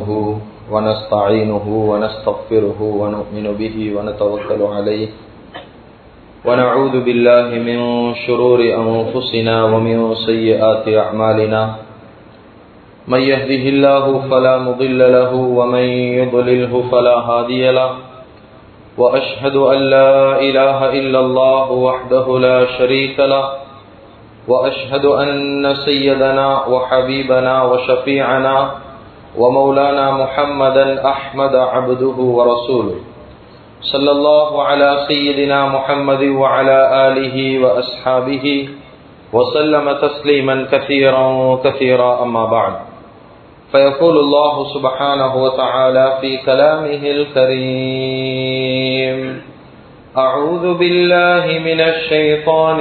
نحمده ونستعينه ونستغفره ونؤمن به ونتوكل عليه ونعوذ بالله من شرور أنفسنا ومن سيئات أعمالنا من يهده الله فلا مضل له ومن يضلله فلا هادي له وأشهد أن لا إله إلا الله وحده لا شريك له وأشهد أن سيدنا وحبيبنا وشفيعنا ومولانا محمدا أحمد عبده ورسوله صلى الله على سيدنا محمد وعلى آله وأصحابه وسلم تسليما كثيرا كثيرا أما بعد فيقول الله سبحانه وتعالى في كلامه الكريم أعوذ بالله من الشيطان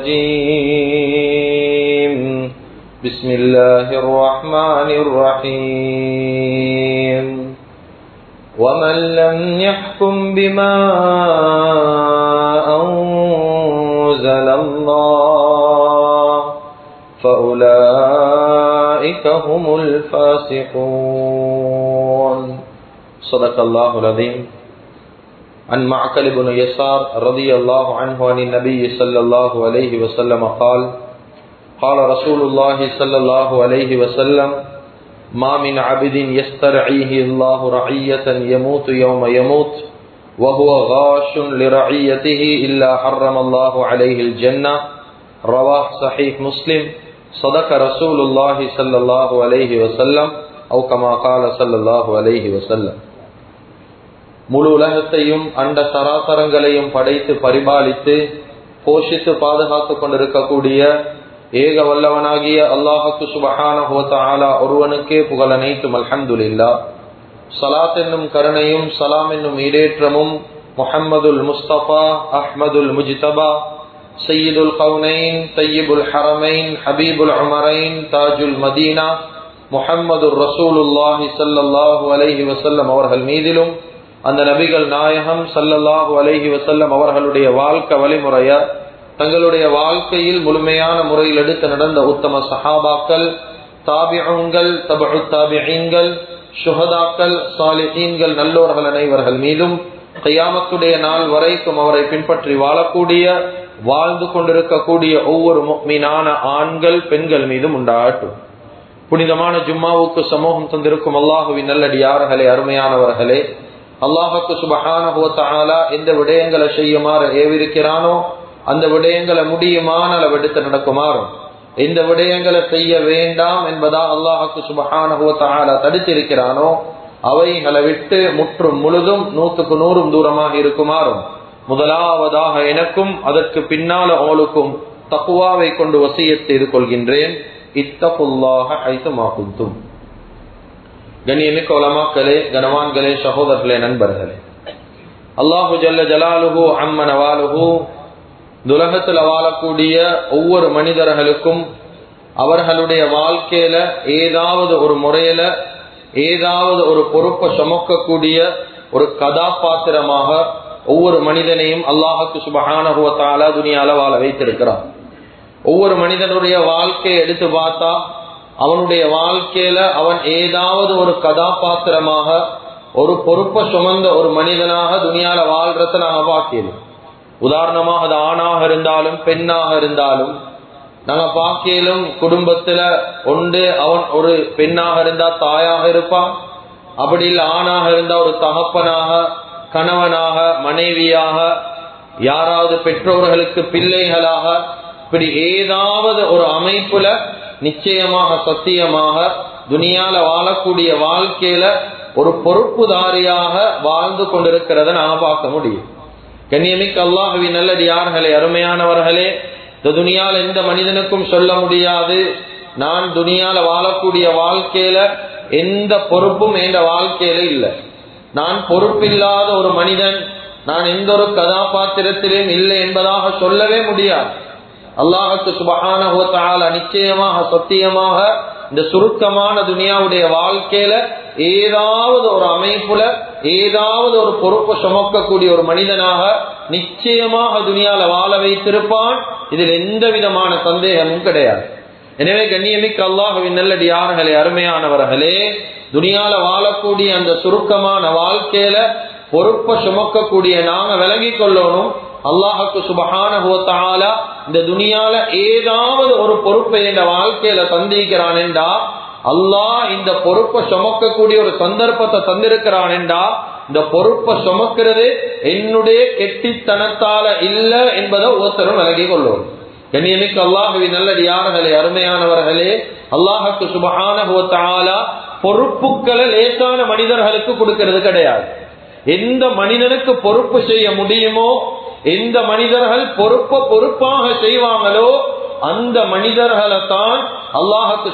الرجيم بسم الله الرحمن الرحيم ومن لم يحكم بما أنزل الله فأولئك هم الفاسقون صدق الله العظيم عن معقل بن يسار رضي الله عنه عن النبي صلى الله عليه وسلم قال قال رسول الله صلى الله عليه وسلم ما من عبد يسترعيه الله رعية يموت يوم يموت وهو غاش لرعيته إلا حرم الله عليه الجنة رواه صحيح مسلم صدق رسول الله صلى الله عليه وسلم أو كما قال صلى الله عليه وسلم முழு உலகத்தையும் அண்ட சராசரங்களையும் படைத்து பரிபாலித்து போஷித்து பாதுகாத்து கொண்டிருக்கக்கூடிய ஏக வல்லவனாகிய அல்லாஹுக்கு சுபஹான ஹோத்தாலா ஒருவனுக்கே புகழ் அனைத்தும் அல்ஹம்துலில்லா சலாத் என்னும் கருணையும் சலாம் என்னும் ஈடேற்றமும் முஹம்மதுல் முஸ்தபா அஹ்மதுல் முஜிதபா சையீதுல் கவுனைன் தையீபுல் ஹரமைன் ஹபீபுல் உமரைன் தாஜுல் மதீனா முஹம்மது ரசூலுல்லாஹி சல்லல்லாஹு அலைஹி வசல்லம் அவர்கள் மீதிலும் அந்த நபிகள் நாயகம் சல்லல்லாஹு அலைஹி வசல்லம் அவர்களுடைய வாழ்க்கை வழிமுறைய தங்களுடைய வாழ்க்கையில் முழுமையான முறையில் எடுத்து நடந்த உத்தம சஹாபாக்கள் தாபியங்கள் தபு தாபியங்கள் சுகதாக்கள் சாலிஹீன்கள் நல்லோர்கள் அனைவர்கள் மீதும் கையாமத்துடைய நாள் வரைக்கும் அவரை பின்பற்றி வாழக்கூடிய வாழ்ந்து கொண்டிருக்கக்கூடிய ஒவ்வொரு மீனான ஆண்கள் பெண்கள் மீதும் உண்டாகட்டும் புனிதமான ஜும்மாவுக்கு சமூகம் தந்திருக்கும் அல்லாஹுவின் நல்லடியார்களே அருமையானவர்களே அல்லாஹுக்கு சுபஹான எந்த விடயங்களை செய்யுமாறு ஏவிருக்கிறானோ அந்த விடயங்களை முடியுமான அளவெடுத்து நடக்குமாறும் எந்த விடயங்களை செய்ய வேண்டாம் என்பதா அல்லாஹுக்கு சுபஹான தடுத்திருக்கிறானோ அவைகளை விட்டு முற்றும் முழுதும் நூற்றுக்கு நூறும் தூரமாக இருக்குமாறும் முதலாவதாக எனக்கும் அதற்கு பின்னால அவளுக்கும் தக்குவாவை கொண்டு வசிய செய்து கொள்கின்றேன் இத்தகுல்லாக ஐத்துமாகுத்தும் கண்ணியமிக்க உலமாக்களே கனவான்களே சகோதரர்களே நண்பர்களே அல்லாஹு ஜல்ல ஜலாலுஹு அம்மனவாலுஹு துலகத்தில் வாழக்கூடிய ஒவ்வொரு மனிதர்களுக்கும் அவர்களுடைய வாழ்க்கையில ஏதாவது ஒரு முறையில ஏதாவது ஒரு பொறுப்பை சுமக்கக்கூடிய ஒரு கதாபாத்திரமாக ஒவ்வொரு மனிதனையும் அல்லாஹுக்கு சுபகானுவத்தால துணியால வாழ வைத்திருக்கிறார் ஒவ்வொரு மனிதனுடைய வாழ்க்கையை எடுத்து பார்த்தா அவனுடைய வாழ்க்கையில அவன் ஏதாவது ஒரு கதாபாத்திரமாக ஒரு பொறுப்பை சுமந்த ஒரு மனிதனாக துணியால வாழ்றத நாங்க பார்க்கிறோம் உதாரணமாக அது ஆணாக இருந்தாலும் பெண்ணாக இருந்தாலும் நாங்க பார்க்கலும் குடும்பத்துல ஒன்று அவன் ஒரு பெண்ணாக இருந்தா தாயாக இருப்பான் அப்படி இல்லை ஆணாக இருந்தா ஒரு தகப்பனாக கணவனாக மனைவியாக யாராவது பெற்றோர்களுக்கு பிள்ளைகளாக இப்படி ஏதாவது ஒரு அமைப்புல நிச்சயமாக சத்தியமாக துனியால வாழக்கூடிய வாழ்க்கையில ஒரு பொறுப்புதாரியாக வாழ்ந்து கொண்டிருக்கிறத நாங்க பார்க்க முடியும் கண்ணியமிக்க அல்லாஹவி நல்லடியார்களே அருமையானவர்களே இந்த துனியால எந்த மனிதனுக்கும் சொல்ல முடியாது நான் துனியால வாழக்கூடிய வாழ்க்கையில எந்த பொறுப்பும் எந்த வாழ்க்கையில இல்லை நான் பொறுப்பில்லாத ஒரு மனிதன் நான் எந்த ஒரு கதாபாத்திரத்திலும் இல்லை என்பதாக சொல்லவே முடியாது அல்லாஹுக்கு சுபகான நிச்சயமாக சத்தியமாக இந்த சுருக்கமான துனியாவுடைய வாழ்க்கையில ஏதாவது ஒரு அமைப்புல ஏதாவது ஒரு பொறுப்பை சுமக்கக்கூடிய ஒரு மனிதனாக நிச்சயமாக துனியால வாழ வைத்திருப்பான் இதில் எந்த விதமான சந்தேகமும் கிடையாது எனவே கண்ணியமிக்க அல்லாஹுவின் நல்லடியார்களே அருமையானவர்களே துனியால வாழக்கூடிய அந்த சுருக்கமான வாழ்க்கையில பொறுப்பை சுமக்கக்கூடிய நாங்க விளங்கிக் கொள்ளணும் அல்லாஹுக்கு சுபகான இந்த துனியால ஏதாவது ஒரு பொறுப்பை என்ற வாழ்க்கையில சந்திக்கிறான் என்றா அல்லாஹ் இந்த பொறுப்பை சுமக்கக்கூடிய ஒரு சந்தர்ப்பத்தை தந்திருக்கிறான் என்றா இந்த பொறுப்பை சுமக்கிறது என்னுடைய கெட்டித்தனத்தால இல்ல என்பதை ஒருத்தரும் விலகி கொள்ளும் கண்ணியமிக்கு அல்லாஹுவின் நல்லடியார்களே அருமையானவர்களே அல்லாஹுக்கு சுபகான பொறுப்புகளை லேசான மனிதர்களுக்கு கொடுக்கிறது கிடையாது எந்த மனிதனுக்கு பொறுப்பு செய்ய முடியுமோ எந்த மனிதர்கள் பொறுப்பை பொறுப்பாக செய்வாங்களோ அந்த மனிதர்களை தான் அல்லாஹுக்கு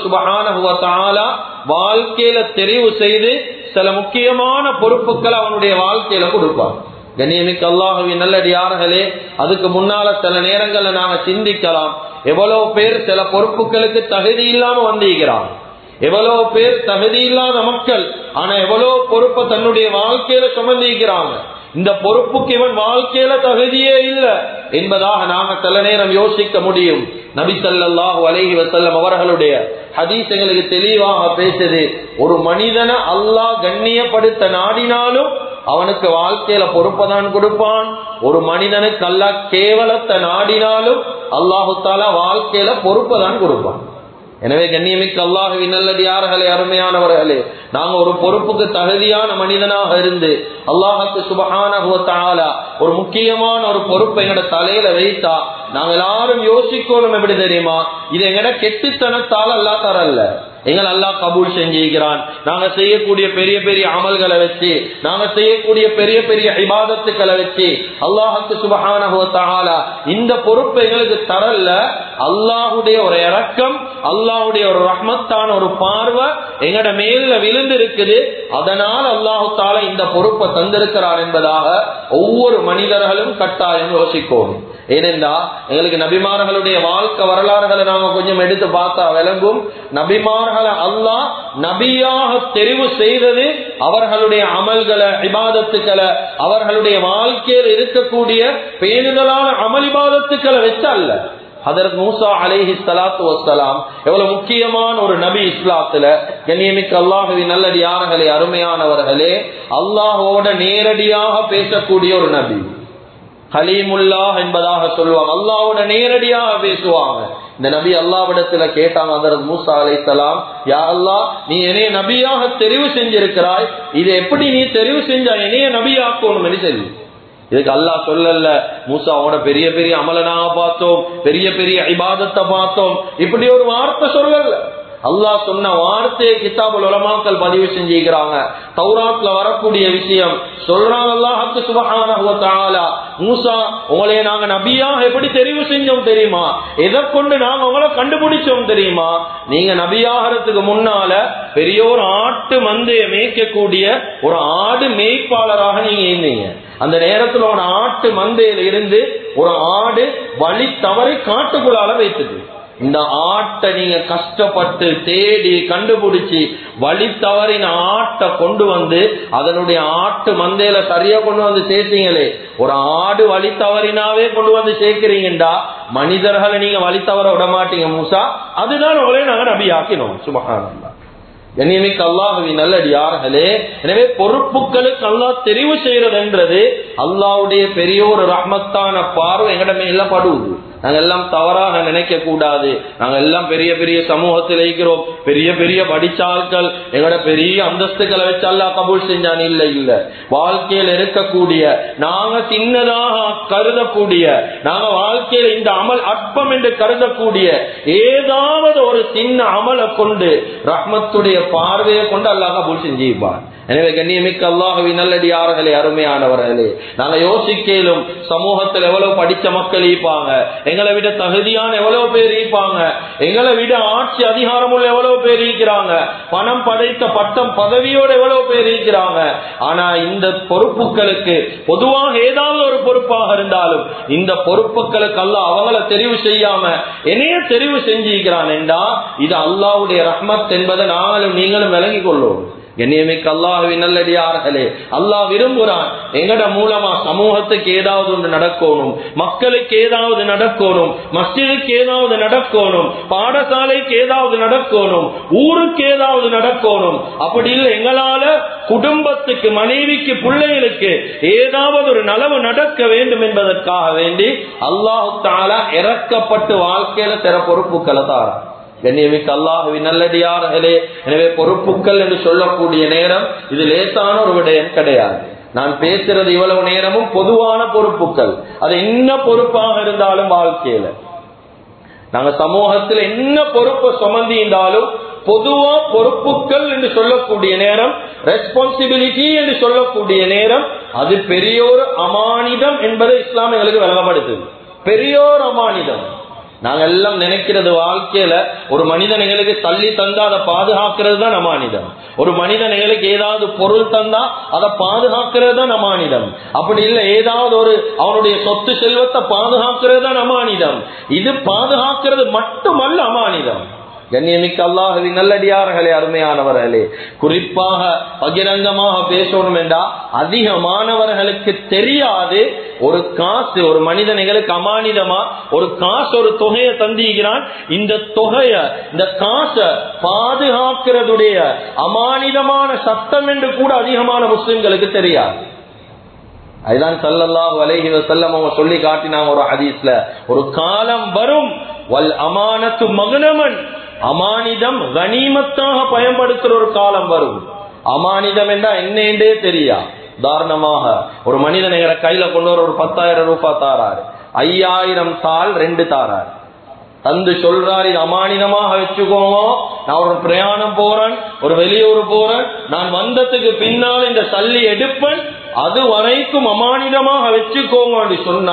சுபகான வாழ்க்கையில தெரிவு செய்து சில முக்கியமான பொறுப்புகளை அவனுடைய வாழ்க்கையில கொடுப்பான் கண்ணியமிக்கு அல்லாஹுவின் நல்லடியார்களே அதுக்கு முன்னால சில நேரங்கள்ல நாங்க சிந்திக்கலாம் எவ்வளவு பேர் சில பொறுப்புகளுக்கு தகுதி இல்லாம வந்திருக்கிறான் எவ்வளவு பேர் தகுதி இல்லாத மக்கள் ஆனா எவ்வளவு பொறுப்பை தன்னுடைய வாழ்க்கையில சுமந்திருக்கிறாங்க இந்த பொறுப்புக்கு இவன் வாழ்க்கையில தகுதியே இல்லை என்பதாக நாங்க சில நேரம் யோசிக்க முடியும் நபி சல்லாஹூ அலஹி வசல்லம் அவர்களுடைய ஹதீஸ் எங்களுக்கு தெளிவாக பேசுது ஒரு மனிதனை அல்லாஹ் கண்ணியப்படுத்த நாடினாலும் அவனுக்கு வாழ்க்கையில பொறுப்பதான் கொடுப்பான் ஒரு மனிதனுக்கு அல்லா கேவலத்தை நாடினாலும் அல்லாஹு தாலா வாழ்க்கையில பொறுப்பதான் கொடுப்பான் எனவே கண்ணியமிக்க அல்லாஹுவின் நல்லடியார்களே அருமையானவர்களே நாங்க ஒரு பொறுப்புக்கு தகுதியான மனிதனாக இருந்து அல்லாஹுக்கு சுபகான ஒரு முக்கியமான ஒரு பொறுப்பை எங்கட தலையில வைத்தா நாங்க எல்லாரும் யோசிக்கணும் எப்படி தெரியுமா இது எங்கட கெட்டுத்தனத்தால் அல்லா தரல எங்கள் அல்லா கபூல் செஞ்சிருக்கிறான் நாங்க செய்யக்கூடிய பெரிய பெரிய அமல்களை வச்சு நாங்க செய்யக்கூடிய பெரிய பெரிய இபாதத்துக்களை வச்சு அல்லாஹுக்கு சுபகான இந்த பொறுப்பு எங்களுக்கு தரல அல்லாஹுடைய ஒரு இறக்கம் அல்லாஹுடைய ஒரு ரஹ்மத்தான ஒரு பார்வை எங்கட மேல விழுந்து இருக்குது அதனால் அல்லாஹு தால இந்த பொறுப்பை தந்திருக்கிறார் என்பதாக ஒவ்வொரு மனிதர்களும் கட்டாயம் யோசிக்கணும் ஏனென்றா எங்களுக்கு நபிமார்களுடைய வாழ்க்கை வரலாறுகளை நாம கொஞ்சம் எடுத்து பார்த்தா விளங்கும் நபிமார்களை அல்லாஹ் நபியாக தெரிவு செய்தது அவர்களுடைய அமல்களை இபாதத்துக்களை அவர்களுடைய வாழ்க்கையில் இருக்கக்கூடிய பேணுதலான அமல் இபாதத்துக்களை வச்ச அல்ல அதற்கு மூசா அலேஹி சலாத்து வசலாம் எவ்வளவு முக்கியமான ஒரு நபி இஸ்லாத்துல கண்ணியமிக்க அல்லாஹுவின் நல்லடியார்களே அருமையானவர்களே அல்லாஹோட நேரடியாக பேசக்கூடிய ஒரு நபி ஹலீமுல்லா என்பதாக சொல்லுவாங்க அல்லாவோட நேரடியாக பேசுவாங்க இந்த நபி அல்லாவிடத்துல கேட்டாங்க அதற்கு மூசா அலைத்தலாம் யா அல்லா நீ என்னைய நபியாக தெரிவு செஞ்சிருக்கிறாய் இது எப்படி நீ தெரிவு செஞ்சா என்னைய நபியாக்கணும் சொல்லி இதுக்கு அல்லாஹ் சொல்லல மூசாவோட பெரிய பெரிய அமலனாக பார்த்தோம் பெரிய பெரிய ஐபாதத்தை பார்த்தோம் இப்படி ஒரு வார்த்தை சொல்லல அல்லாஹ் சொன்ன வார்த்தையை கிதாபுல் உலமாக்கள் பதிவு செஞ்சுக்கிறாங்க தௌராத்ல வரக்கூடிய விஷயம் சொல்றாங்க அல்லாஹுக்கு சுபஹான மூசா உங்களை நாங்க நபியாக எப்படி தெரிவு செஞ்சோம் தெரியுமா எதை கொண்டு நாங்க உங்களை கண்டுபிடிச்சோம் தெரியுமா நீங்க நபியாகிறதுக்கு முன்னால பெரிய ஒரு ஆட்டு மந்தைய மேய்க்கக்கூடிய ஒரு ஆடு மேய்ப்பாளராக நீங்க இருந்தீங்க அந்த நேரத்துல ஒரு ஆட்டு மந்தையில இருந்து ஒரு ஆடு வழி தவறி காட்டுக்குள்ளால வைத்தது இந்த ஆட்டை நீங்க கஷ்டப்பட்டு தேடி கண்டுபிடிச்சு வழி தவறின ஆட்டை கொண்டு வந்து அதனுடைய ஆட்டு மந்தையில சரியா கொண்டு வந்து சேர்த்தீங்களே ஒரு ஆடு வழி தவறினாவே கொண்டு வந்து சேர்க்கிறீங்கடா மனிதர்களை நீங்க வழி தவற விட மாட்டீங்க மூசா அதுதான் உங்களே நாங்க நபி ஆக்கினோம் சுபகானந்தா கண்ணியமிக்க அல்லாஹுவி நல்லடியார்களே எனவே பொறுப்புகளுக்கு அல்லாஹ் தெரிவு செய்யறது என்றது அல்லாவுடைய பெரிய ஒரு ரஹ்மத்தான பார்வை எங்கட மேல படுவது நாங்க எல்லாம் தவறாக நினைக்க கூடாது நாங்க எல்லாம் பெரிய பெரிய சமூகத்தில் இருக்கிறோம் பெரிய பெரிய படிச்சாள்கள் எங்களோட பெரிய அந்தஸ்துகளை வச்சு அல்லா கபூல் செஞ்சான் இல்ல இல்ல வாழ்க்கையில் இருக்கக்கூடிய நாங்க சின்னதாக கருதக்கூடிய நாங்க வாழ்க்கையில இந்த அமல் அற்பம் என்று கருதக்கூடிய ஏதாவது ஒரு சின்ன அமலை கொண்டு ரஹ்மத்துடைய பார்வையை கொண்டு அல்லாஹ் கபூல் செஞ்சிருப்பார் எனவே கண்ணியமிக்க அல்லாஹவி நல்லடியார்களே அருமையானவர்களே நாங்க யோசிக்கலும் சமூகத்தில் எவ்வளவு படிச்ச மக்கள் இருப்பாங்க எங்களை விட தகுதியான எவ்வளவு பேர் இருப்பாங்க எங்களை விட ஆட்சி அதிகாரம் உள்ள எவ்வளவு பேர் இருக்கிறாங்க பணம் படைத்த பட்டம் பதவியோடு எவ்வளவு பேர் இருக்கிறாங்க ஆனா இந்த பொறுப்புகளுக்கு பொதுவாக ஏதாவது ஒரு பொறுப்பாக இருந்தாலும் இந்த பொறுப்புகளுக்கு அல்ல அவங்கள தெரிவு செய்யாம என்னைய தெரிவு செஞ்சிருக்கிறான் என்றா இது அல்லாவுடைய ரஹ்மத் என்பதை நாங்களும் நீங்களும் விளங்கிக் கொள்ளும் கண்ணியமிக்க அல்லாஹுவின் நல்லடியார்களே அல்லாஹ் விரும்புறான் எங்கட மூலமா சமூகத்துக்கு ஏதாவது ஒன்று நடக்கணும் மக்களுக்கு ஏதாவது நடக்கணும் மஸ்ஜிதுக்கு ஏதாவது நடக்கணும் பாடசாலைக்கு ஏதாவது நடக்கணும் ஊருக்கு ஏதாவது நடக்கணும் அப்படி இல்லை எங்களால குடும்பத்துக்கு மனைவிக்கு பிள்ளைகளுக்கு ஏதாவது ஒரு நலவு நடக்க வேண்டும் என்பதற்காக வேண்டி அல்லாஹு தாலா இறக்கப்பட்டு வாழ்க்கையில சில பொறுப்புகளை தாரான் கண்ணியமிக்க அல்லாஹுவின் நல்லடியார்களே எனவே பொறுப்புகள் என்று சொல்லக்கூடிய நேரம் இது லேசான ஒரு விடயம் கிடையாது நான் பேசுறது இவ்வளவு நேரமும் பொதுவான பொறுப்புகள் அது என்ன பொறுப்பாக இருந்தாலும் வாழ்க்கையில நாங்க சமூகத்தில் என்ன பொறுப்பை சுமந்திருந்தாலும் பொதுவா பொறுப்புகள் என்று சொல்லக்கூடிய நேரம் ரெஸ்பான்சிபிலிட்டி என்று சொல்லக்கூடிய நேரம் அது பெரியோர் அமானிதம் என்பதை இஸ்லாம் எங்களுக்கு விளங்கப்படுத்துது பெரியோர் அமானிதம் நாங்க எல்லாம் நினைக்கிறது வாழ்க்கையில ஒரு மனிதன் எங்களுக்கு தள்ளி தந்தா அதை பாதுகாக்கிறது தான் அமானிதம் ஒரு மனிதன் எங்களுக்கு ஏதாவது பொருள் தந்தா அதை பாதுகாக்கிறது தான் அமானிதம் அப்படி இல்லை ஏதாவது ஒரு அவனுடைய சொத்து செல்வத்தை பாதுகாக்கிறது தான் அமானிதம் இது பாதுகாக்கிறது மட்டுமல்ல அமானிதம் கண்ணியமிக்க அல்லாஹுவின் நல்லடியார்களே அருமையானவர்களே குறிப்பாக பகிரங்கமாக பேசணும் என்றா அதிகமானவர்களுக்கு தெரியாது ஒரு காசு ஒரு மனிதனைகளுக்கு அமானிதமா ஒரு காசு ஒரு தொகையை தந்திக்கிறான் இந்த தொகைய இந்த காசை பாதுகாக்கிறதுடைய அமானிதமான சட்டம் என்று கூட அதிகமான முஸ்லிம்களுக்கு தெரியாது அதுதான் சல்லல்லாஹு அலைஹி வஸல்லம் அவங்க சொல்லி காட்டினாங்க ஒரு ஹதீஸ்ல ஒரு காலம் வரும் வல் அமானத்து மகனமன் அமானிதம் கனிமத்தாக பயன்படுத்துற ஒரு காலம் வரும் அமானிதம் என்றா என்னென்றே தெரியா உதாரணமாக ஒரு மனிதன் எங்களை கையில கொண்டு வர ஒரு பத்தாயிரம் ரூபாய் தாராரு ஐயாயிரம் தாள் ரெண்டு தாராரு தந்து சொல்றாரு இது அமானிதமாக வச்சுக்கோங்க நான் ஒரு பிரயாணம் போறேன் ஒரு வெளியூர் போறேன் நான் வந்ததுக்கு பின்னால் இந்த சல்லி எடுப்பேன் அது வரைக்கும் அமானிதமாக வச்சுக்கோங்க சொன்னா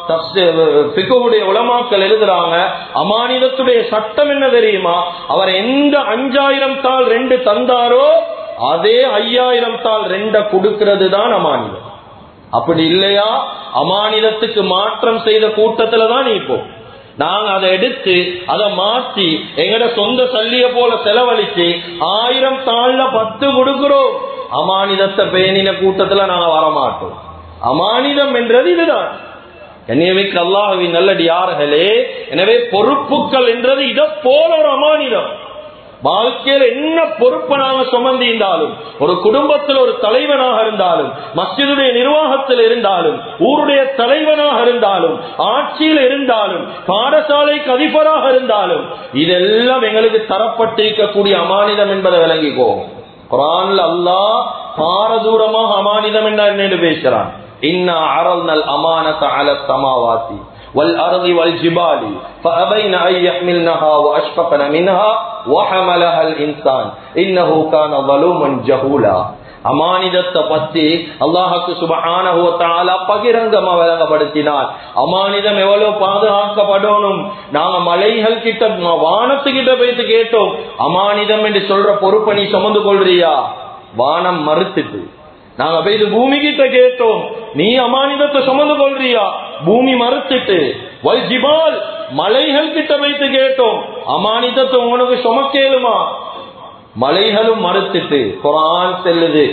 பிக்குடைய உலமாக்கள் எழுதுறாங்க அமானிதத்துடைய சட்டம் என்ன தெரியுமா அவர் எந்த அஞ்சாயிரம் தாள் ரெண்டு தந்தாரோ அதே ஐயாயிரம் தாள் ரெண்ட கொடுக்கிறது தான் அமானிதம் அப்படி இல்லையா அமானிதத்துக்கு மாற்றம் செய்த கூட்டத்துல தான் நீ இப்போ நாங்க அதை எடுத்து அதை மாற்றி எங்கட சொந்த சல்லிய போல செலவழிச்சு ஆயிரம் தாள்ல பத்து கொடுக்கிறோம் அமானிதத்தை பேணின கூட்டத்துல நாங்க வரமாட்டோம் அமானிதம் என்றது இதுதான் கண்ணியமிக்க அல்லாஹுவின் நல்லடியார்களே எனவே பொறுப்புகள் என்றது இதை போல ஒரு அமானிதம் வாழ்க்கையில என்ன பொறுப்பை நாங்க சுமந்திருந்தாலும் ஒரு குடும்பத்தில் ஒரு தலைவனாக இருந்தாலும் மஸ்ஜிதுடைய நிர்வாகத்தில் இருந்தாலும் ஊருடைய தலைவனாக இருந்தாலும் ஆட்சியில் இருந்தாலும் பாடசாலைக்கு அதிபராக இருந்தாலும் இதெல்லாம் எங்களுக்கு தரப்பட்டிருக்கக்கூடிய அமானிதம் என்பதை விளங்கிக்கோ குரான்ல அல்லாஹ் பாரதூரமாக அமானிதம் என்ன என்னன்னு பேசுறான் இன்னா அரல்னல் அமானத அல சமாவாத்தி والأرض والجبال فأبين أن يحملنها وأشفقن منها وحملها الإنسان إنه كان ظلوما جهولا அமானிதத்தை பத்தி அல்லாஹுக்கு சுபஹான பகிரங்கமா விளங்கப்படுத்தினார் அமானிதம் எவ்வளவு பாதுகாக்கப்படணும் நாங்க மலைகள் கிட்ட வானத்துக்கிட்ட போயிட்டு கேட்டோம் அமானிதம் என்று சொல்ற பொறுப்பை நீ சுமந்து கொள்றியா வானம் மறுத்துட்டு நாங்க போயிட்டு பூமி கிட்ட கேட்டோம் நீ அமானிதத்தை சுமந்து கொள்றியா பூமி மறுத்துட்டு வல் ஜிபால் மலைகள் கிட்ட வைத்து கேட்டோம் அமானிதத்தை உனக்கு சுமக்கேலுமா மலைகளும் மறுத்துட்டு குரான் செல்லுது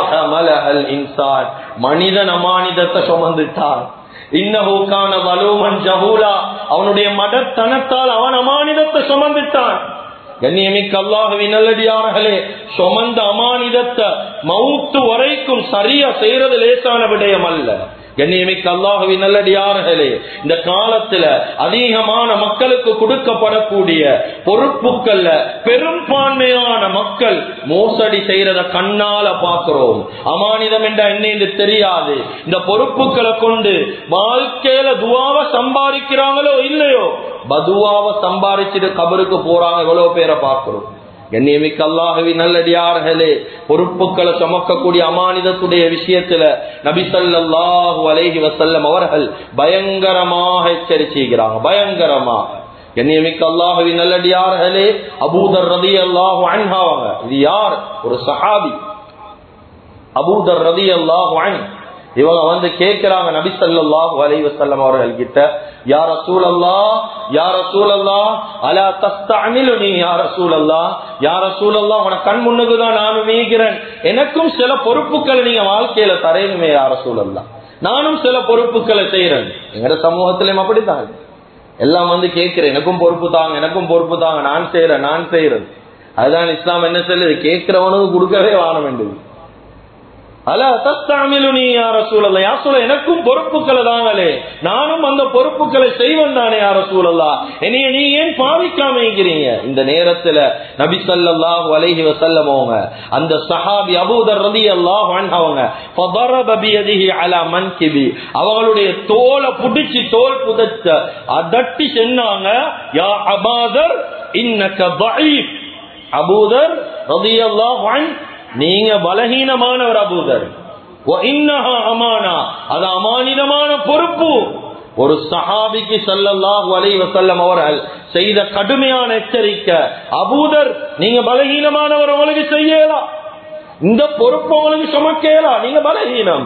இன்சான் மனிதன் அமானிதத்தை சுமந்துட்டான் இன்னஹூக்கான வலுவன் ஜஹூலா அவனுடைய மடத்தனத்தால் அவன் அமானிதத்தை சுமந்துட்டான் கண்ணியமிக்க அல்லாஹுவின் நல்லடியார்களே சுமந்த அமானிதத்தை மவுத்து வரைக்கும் சரியா செய்யறது லேசான விடயம் அல்ல கண்ணியமிக்க அல்லாஹுவின் நல்லடியார்களே இந்த காலத்துல அதிகமான மக்களுக்கு கொடுக்கப்படக்கூடிய பொறுப்புக்கள்ல பெரும்பான்மையான மக்கள் மோசடி செய்யறத கண்ணால பாக்குறோம் அமானிதம் என்ற என்ன தெரியாது இந்த பொறுப்புகளை கொண்டு வாழ்க்கையில துவாவை சம்பாதிக்கிறாங்களோ இல்லையோ பதுவாவை சம்பாதிச்சுட்டு கபருக்கு போறாங்க எவ்வளவு பேரை பார்க்கிறோம் கண்ணியமிக்க அல்லாஹவி நல்லடியார்களே பொறுப்புகளை சுமக்கக்கூடிய அமானிதத்துடைய விஷயத்துல நபிசல்லாஹு அலைஹி வசல்லம் அவர்கள் பயங்கரமாக எச்சரிச்சுகிறாங்க பயங்கரமாக கண்ணியமிக்க அல்லாஹவி நல்லடியார்களே அபூதர் ரதி அல்லாஹு அன்ஹாவாங்க இது யார் ஒரு சஹாபி அபூதர் ரதி அல்லாஹு அன் இவங்க வந்து கேட்கிறாங்க நபி சல்லாஹு அலைஹி வசல்லம் அவர்கள் கிட்ட யார சூழல்லா யார சூழல்லா அலா தஸ்தமிலுனி யார சூழல்லா யார சூழல்லா உன கண் முன்னுக்குதான் நானும் நீக்கிறேன் எனக்கும் சில பொறுப்புகளை நீங்க வாழ்க்கையில தரையணுமே யார சூழல்லா நானும் சில பொறுப்புகளை செய்யறேன் எங்கட சமூகத்திலும் அப்படித்தான் எல்லாம் வந்து கேட்கிறேன் எனக்கும் பொறுப்பு தாங்க எனக்கும் பொறுப்பு தாங்க நான் செய்யறேன் நான் செய்யறேன் அதுதான் இஸ்லாம் என்ன சொல்லுது கேட்கிறவனுக்கு கொடுக்கவே வாழ வேண்டியது அல தஸ்தாமிலுனி யார சூழல்ல யார் சொல்ல எனக்கும் பொறுப்புகளை தாங்களே நானும் அந்த பொறுப்புகளை செய்வன் தானே யார சூழல்லா என்னைய நீ ஏன் பாவிக்காம இருக்கிறீங்க இந்த நேரத்துல நபி சல்லாஹு அலைஹி வசல்லம் அவங்க அந்த சஹாபி அபூதர் ரதி அல்லாஹ் அவங்க அலா மன்கிபி அவங்களுடைய தோலை புடிச்சு தோல் புதைச்ச அதட்டி சொன்னாங்க யா அபாதர் இன்னக்க பஈப் அபூதர் ரதி அல்லாஹ் நீங்க பலகீனமானவர் அபூதர் அமானா அது அமானிதமான பொறுப்பு ஒரு சஹாபிக்கு சல்லல்லாஹு அலைஹி வஸல்லம் அவர்கள் செய்த கடுமையான எச்சரிக்கை அபூதர் நீங்க பலகீனமானவர் உங்களுக்கு செய்யலாம் இந்த பொறுப்பு உங்களுக்கு சுமக்கலாம் நீங்க பலகீனம்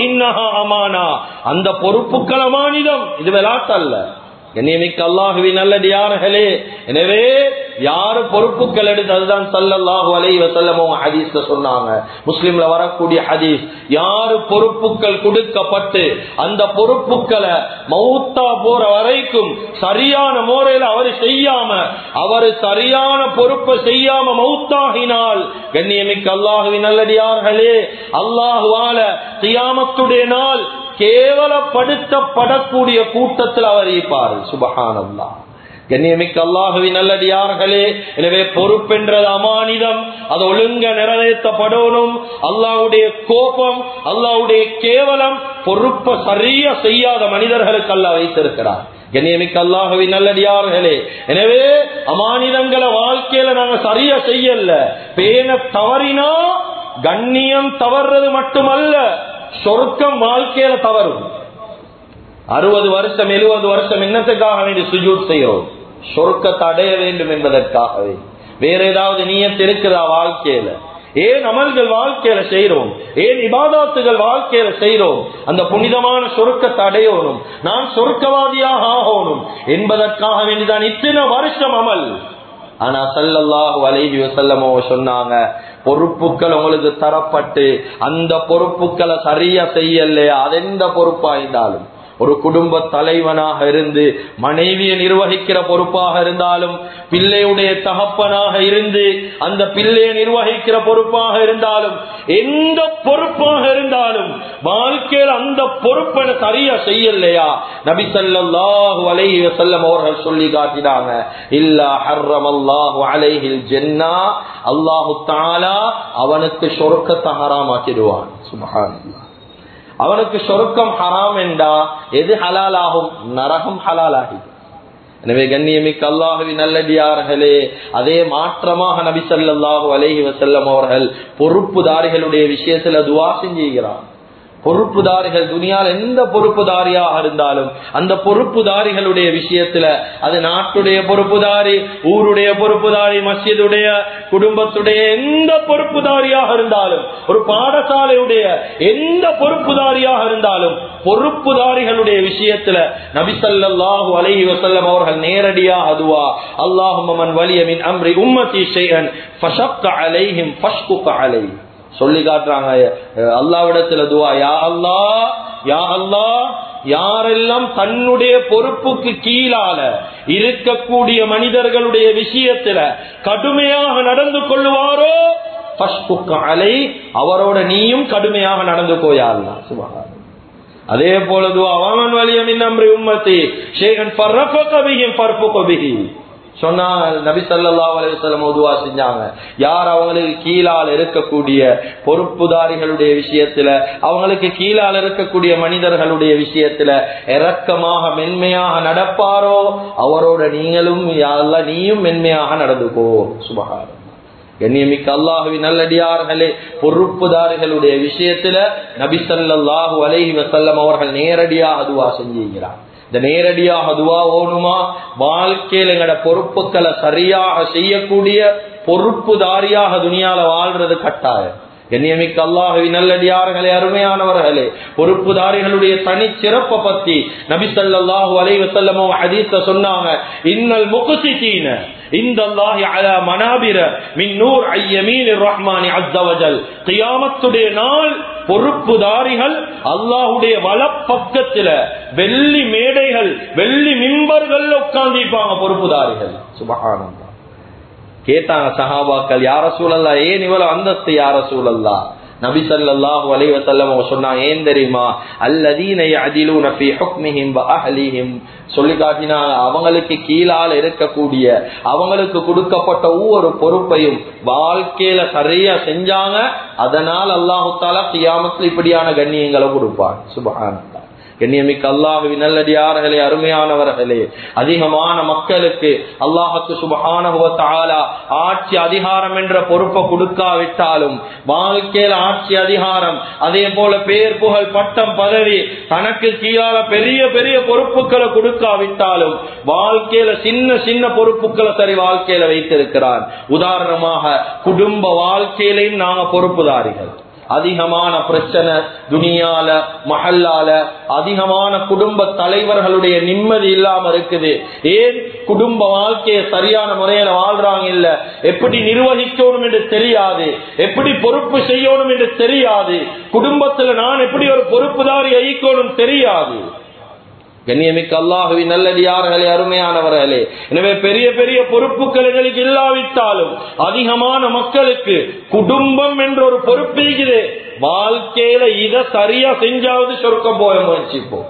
அமானா அந்த பொறுப்புக்கள் அமானிதம் இது விளாட்டல்ல கண்ணியமிக்க அல்லாஹுவின் நல்லடியார்களே எனவே யாரு பொறுப்புகள் எடுத்து அதுதான் சல்லல்லாஹு அலைஹி வஸல்லம் அவங்க ஹதீஸ்ல சொன்னாங்க முஸ்லிம்ல வரக்கூடிய ஹதீஸ் யாரு பொறுப்புகள் கொடுக்கப்பட்டு அந்த பொறுப்புகளை மௌத்தா போற வரைக்கும் சரியான முறையில அவர் செய்யாம அவர் சரியான பொறுப்பை செய்யாம மௌத்தாகினால் கண்ணியமிக்க அல்லாஹுவின் நல்லடியார்களே அல்லாஹுவால கியாமத்துடைய நாள் கேவலப்படுத்தப்படக்கூடிய கூட்டத்தில் அவர் இருப்பார் சுபஹானல்லா கண்ணியமிக்க அல்லாஹுவின் நல்லடியார்களே எனவே பொறுப்பென்றது அமானிதம் அது ஒழுங்க நிறைவேற்றப்படணும் அல்லாவுடைய கோபம் அல்லாவுடைய கேவலம் பொறுப்பை சரியா செய்யாத மனிதர்களுக்கு அல்ல வைத்திருக்கிறார் கண்ணியமிக்க அல்லாஹுவின் நல்லடியார்களே எனவே அமானிதங்களை வாழ்க்கையில நாங்க சரியா செய்யல பேன தவறினா கண்ணியம் தவறுறது மட்டுமல்ல சொர்க்கம் வாழ்க்கையில தவறும் அறுபது வருஷம் எழுபது வருஷம் என்னத்துக்காக வேண்டி சுஜூட் செய்கிறோம் சொர்க்கத்தை அடைய வேண்டும் என்பதற்காகவே வேற ஏதாவது நீயத்து இருக்குதா வாழ்க்கையில ஏன் அமல்கள் வாழ்க்கையில செய்யறோம் ஏன் இபாதாத்துகள் வாழ்க்கையில செய்யறோம் அந்த புனிதமான சொருக்கத்தை அடையணும் நான் சொர்க்கவாதியாக ஆகணும் என்பதற்காக வேண்டிதான் இத்தனை வருஷம் அமல் ஆனா சல்லல்லாஹு அலைஹி வசல்லமோ சொன்னாங்க பொறுப்புகள் உங்களுக்கு தரப்பட்டு அந்த பொறுப்புகளை சரியா செய்யலையா அதெந்த பொறுப்பா இருந்தாலும் ஒரு குடும்ப தலைவனாக இருந்து மனைவியை நிர்வகிக்கிற பொறுப்பாக இருந்தாலும் பிள்ளையுடைய தகப்பனாக இருந்து அந்த பிள்ளையை நிர்வகிக்கிற பொறுப்பாக இருந்தாலும் எந்த பொறுப்பாக இருந்தாலும் வாழ்க்கையில் அந்த பொறுப்பை சரியா செய்யலையா நபி சல்லாஹு அலைஹி வஸல்லம் அவர்கள் சொல்லி காட்டினாங்க இல்லா ஹர்ரம் அல்லாஹு அலைஹில் ஜென்னா அல்லாஹு தாலா அவனுக்கு சொர்க்கத்தை ஹராமாக்கிடுவான் சுபஹானல்லாஹ் அவனுக்கு சொருக்கம் ஹராம் என்றா எது ஹலால் ஆகும் நரகம் ஹலால் ஆகி எனவே கண்ணியமிக்க அல்லாஹுவி நல்லடியார்களே அதே மாற்றமாக நபி சல்லாஹூ அலஹி வசல்லம் அவர்கள் பொறுப்புதாரிகளுடைய விஷயத்துல துவா செஞ்சுகிறார் பொறுப்புதாரிகள் துணியால் எந்த பொறுப்புதாரியாக இருந்தாலும் அந்த பொறுப்புதாரிகளுடைய விஷயத்துல அது நாட்டுடைய பொறுப்புதாரி ஊருடைய பொறுப்புதாரி மஸ்ஜிதுடைய குடும்பத்துடைய எந்த பொறுப்புதாரியாக இருந்தாலும் ஒரு பாடசாலையுடைய எந்த பொறுப்புதாரியாக இருந்தாலும் பொறுப்புதாரிகளுடைய விஷயத்துல நபிசல்லாஹு அலஹி வசல்லம் அவர்கள் நேரடியாக அதுவா அல்லாஹுமன் வலியமின் அம்ரி உம்மதி ஷைஅன் ஃபஷக்க அலைஹிம் ஃபஷ்குக அலைஹி சொல்லி காட்டுறாங்க அல்லாவிடத்துல துவா யா அல்லா யா அல்லா யாரெல்லாம் தன்னுடைய பொறுப்புக்கு கீழால இருக்கக்கூடிய மனிதர்களுடைய விஷயத்துல கடுமையாக நடந்து கொள்ளுவாரோ அலை அவரோட நீயும் கடுமையாக நடந்து போயாள்னா சுபகாரம் அதே போலது அவன் வலியமின் நம்பி உம்மத்தி ஷேகன் பர்ரப்ப கபியும் பர்ப்பு கபிகி சொன்னா நபி சல்லா அலுவலம் உதுவா செஞ்சாங்க யார் அவங்களுக்கு கீழால் இருக்கக்கூடிய பொறுப்புதாரிகளுடைய விஷயத்துல அவங்களுக்கு கீழால் இருக்கக்கூடிய மனிதர்களுடைய விஷயத்துல இறக்கமாக மென்மையாக நடப்பாரோ அவரோட நீங்களும் யாரெல்லாம் நீயும் மென்மையாக நடந்துக்கோ சுபகாரம் கண்ணியமிக்க அல்லாஹுவி நல்லடியார்களே பொறுப்புதாரிகளுடைய விஷயத்துல நபி சல்லாஹூ அலைஹி வசல்லம் அவர்கள் நேரடியாக அதுவா செஞ்சுகிறார் இந்த நேரடியாக அதுவா ஓணுமா வாழ்க்கையில் எங்கட பொறுப்புகளை சரியாக செய்யக்கூடிய பொறுப்புதாரியாக துணியால வாழ்றது கட்டாயம் கண்ணியமிக்க அல்லாஹுவி நல்லடியார்களே அருமையானவர்களே பொறுப்புதாரிகளுடைய தனி சிறப்பை பத்தி நபி ஸல்லல்லாஹு அலைஹி வஸல்லம் ஹதீஸ்ல சொன்னாங்க இன்னல் முக்ஸிதீன இந்த அல்லாஹி அலா மனாபிர மின் நூர் ஐயமீன் ரஹ்மானி அஸ்ஸ வஜல் கியாமத்துடைய நாள் பொறுப்புதாரிகள் அல்லாஹுடைய வலப்பக்கத்துல வெள்ளி மேடைகள் வெள்ளி மிம்பர்கள் உட்கார்ந்திருப்பாங்க பொறுப்புதாரிகள் சுபஹானல்லாஹ் கேட்டாங்க சஹாபாக்கள் யார சூழல்லா ஏன் இவ்வளவு அந்தஸ்து யார சூழல்லா நபி ஸல்லல்லாஹு அலைஹி வஸல்லம் அவங்க சொன்னாங்க ஏன் தெரியுமா அல்லதீன யஅதிலூன ஃபீ ஹுக்மிஹிம் வ அஹ்லிஹிம் சொல்லி காட்டினாங்க அவங்களுக்கு கீழால இருக்கக்கூடிய அவங்களுக்கு கொடுக்கப்பட்ட ஒவ்வொரு பொறுப்பையும் வாழ்க்கையில சரியா செஞ்சாங்க அதனால் அல்லாஹு தாலா கியாமத்தில் இப்படியான கண்ணியங்களை கொடுப்பான் சுபஹானல்லாஹ் கண்ணியமிக்க அல்லாஹுவின் நல்லடியார்களே அருமையானவர்களே அதிகமான மக்களுக்கு அல்லாஹுக்கு சுபஹானஹுவத்தாலா ஆட்சி அதிகாரம் என்ற பொறுப்பை கொடுக்காவிட்டாலும் வாழ்க்கையில ஆட்சி அதிகாரம் அதே போல பேர் புகழ் பட்டம் பதவி தனக்கு கீழால பெரிய பெரிய பொறுப்புகளை கொடுக்காவிட்டாலும் வாழ்க்கையில சின்ன சின்ன பொறுப்புகளை சரி வாழ்க்கையில வைத்திருக்கிறான் உதாரணமாக குடும்ப வாழ்க்கையிலையும் நாங்க பொறுப்புதாரிகள் அதிகமான பிரச்சனை துனியால மஹல்லால அதிகமான குடும்ப தலைவர்களுடைய நிம்மதி இல்லாம இருக்குது ஏன் குடும்ப வாழ்க்கையை சரியான முறையில வாழ்றாங்க இல்ல எப்படி நிர்வகிக்கணும் என்று தெரியாது எப்படி பொறுப்பு செய்யணும் என்று தெரியாது குடும்பத்துல நான் எப்படி ஒரு பொறுப்புதாரி ஐக்கணும் தெரியாது கண்ணியமிக்க அல்லாஹுவி நல்லடியார்களே அருமையானவர்களே எனவே பெரிய பெரிய பொறுப்புகள் எங்களுக்கு இல்லாவிட்டாலும் அதிகமான மக்களுக்கு குடும்பம் என்ற ஒரு பொறுப்பு இருக்குது வாழ்க்கையில இத சரியா செஞ்சாவது சொர்க்கம் போய முயற்சிப்போம்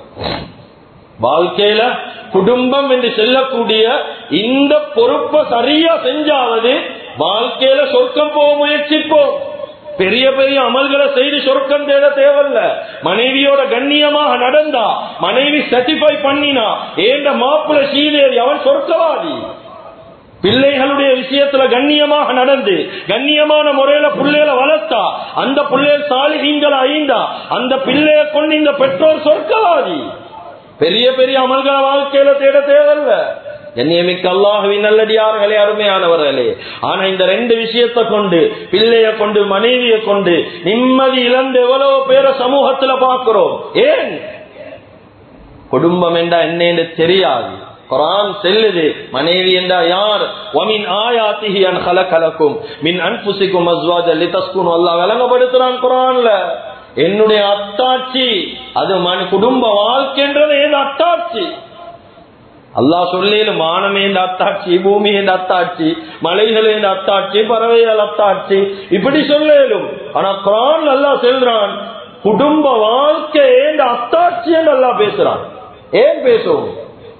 வாழ்க்கையில குடும்பம் என்று சொல்லக்கூடிய இந்த பொறுப்பை சரியா செஞ்சாவது வாழ்க்கையில சொர்க்கம் போக முயற்சிப்போம் பெரிய பெரிய அமல்களை செய்து சொர்க்கம் தேட தேவையில்ல மனைவியோட கண்ணியமாக நடந்தா மனைவி சர்டிஃபை பண்ணினா ஏண்ட மாப்பிள்ள சீதேவி அவன் சொர்க்கவாதி பிள்ளைகளுடைய விஷயத்துல கண்ணியமாக நடந்து கண்ணியமான முறையில பிள்ளைகளை வளர்த்தா அந்த பிள்ளைகள் சாலிகீங்களை ஐந்தா அந்த பிள்ளைய கொண்டு இந்த பெற்றோர் சொர்க்கவாதி பெரிய பெரிய அமல்களை வாழ்க்கையில தேட தேவையில்ல கண்ணியமிக்க அல்லாஹுவின் நல்லடியார்களே அருமையானவர்களே ஆனா இந்த ரெண்டு விஷயத்தை கொண்டு பிள்ளைய கொண்டு மனைவியை கொண்டு நிம்மதி இழந்து எவ்வளவு பேரை சமூகத்துல பார்க்கிறோம் ஏன் குடும்பம் என்றா என்னன்னு தெரியாது குரான் செல்லுது மனைவி என்றா யார் வமின் ஆயாத்திஹி அன் கலக்கலக்கும் மின் அன்புசிக்கும் அஸ்வாஜ லிதஸ்குன் அல்லாஹ் விளங்கப்படுத்துறான் குரான்ல என்னுடைய அத்தாட்சி அது மன குடும்ப வாழ்க்கைன்றது ஏது அத்தாட்சி அல்லா சொல்லேலும் வானமே இந்த அத்தாட்சி பூமி இந்த அத்தாட்சி மலைகள் இந்த அத்தாட்சி பறவைகள் அத்தாட்சி இப்படி சொல்லேலும் ஆனா குரான் அல்லா செல்றான் குடும்ப வாழ்க்கை இந்த அத்தாட்சி என்று அல்லா பேசுறான் ஏன் பேசுவோம்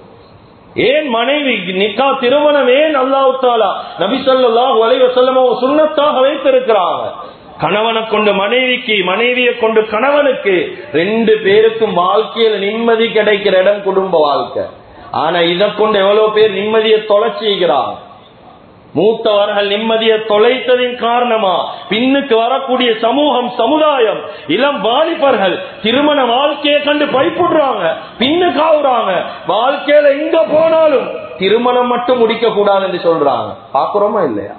ஏன் மனைவி நிக்கா திருமணம் ஏன் அல்லாஹு தாலா நபி சொல்லாஹ் வலைவ செல்லமோ சுண்ணத்தாக வைத்திருக்கிறாங்க கணவனை கொண்டு மனைவிக்கு மனைவியை கொண்டு கணவனுக்கு ரெண்டு பேருக்கும் வாழ்க்கையில நிம்மதி கிடைக்கிற இடம் குடும்ப வாழ்க்கை ஆனா இதை கொண்டு எவ்வளவு பேர் நிம்மதியை தொலைச்சிக்கிறாங்க மூத்தவர்கள் நிம்மதியை தொலைத்ததின் காரணமா பின்னுக்கு வரக்கூடிய சமூகம் சமுதாயம் இளம் வாலிபர்கள் திருமண வாழ்க்கையை கண்டு பயப்படுறாங்க பின்னுக்கு ஆகுறாங்க வாழ்க்கையில எங்க போனாலும் திருமணம் மட்டும் முடிக்க கூடாது என்று சொல்றாங்க பாக்குறோமா இல்லையா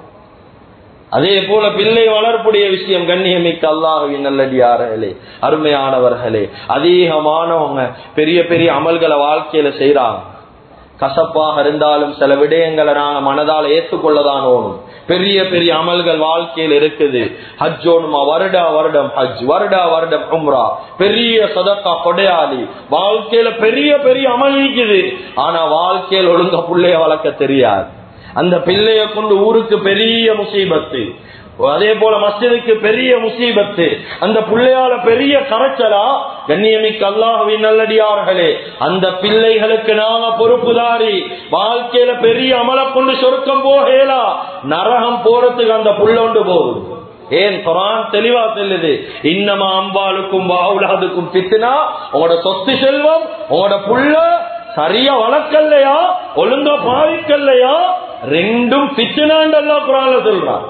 அதே போல பிள்ளை வளர்ப்புடைய விஷயம் கண்ணியமிக்க அல்லாஹுவின் நல்லடியார்களே அருமையானவர்களே அதிகமானவங்க பெரிய பெரிய அமல்களை வாழ்க்கையில செய்யறாங்க கசப்பாக இருந்தாலும் சில விடயங்களை நாங்க மனதால் ஏற்றுக்கொள்ளதான் ஓணும் பெரிய பெரிய அமல்கள் வாழ்க்கையில் இருக்குது ஹஜ் ஓணுமா வருடா வருடம் ஹஜ் வருடா வருடம் உம்ரா பெரிய சதக்கா கொடையாளி வாழ்க்கையில பெரிய பெரிய அமல் இருக்குது ஆனா வாழ்க்கையில் ஒழுங்க புள்ளைய வளர்க்க தெரியாது அந்த பிள்ளைய கொண்டு ஊருக்கு பெரிய முசீபத்து அதே போல மஸ்ஜிதுக்கு பெரிய முசீபத்து அந்த பிள்ளையால பெரிய கரைச்சலா கண்ணியமிக்க அல்லாஹுவின் நல்லடியார்களே அந்த பிள்ளைகளுக்கு நாங்க பொறுப்புதாரி வாழ்க்கையில பெரிய அமலை கொண்டு சொருக்கம் போகலா நரகம் போறதுக்கு அந்த புள்ளொண்டு போகுது ஏன் குரான் தெளிவா செல்லுது இன்னமா அம்பாளுக்கும் வாவுலாதுக்கும் பித்துனா உங்களோட சொத்து செல்வம் உங்களோட புள்ள சரியா வளர்க்கலையா ஒழுங்கா பாவிக்கலையா ரெண்டும் பிச்சுனாண்டல்லா குரான்ல சொல்றான்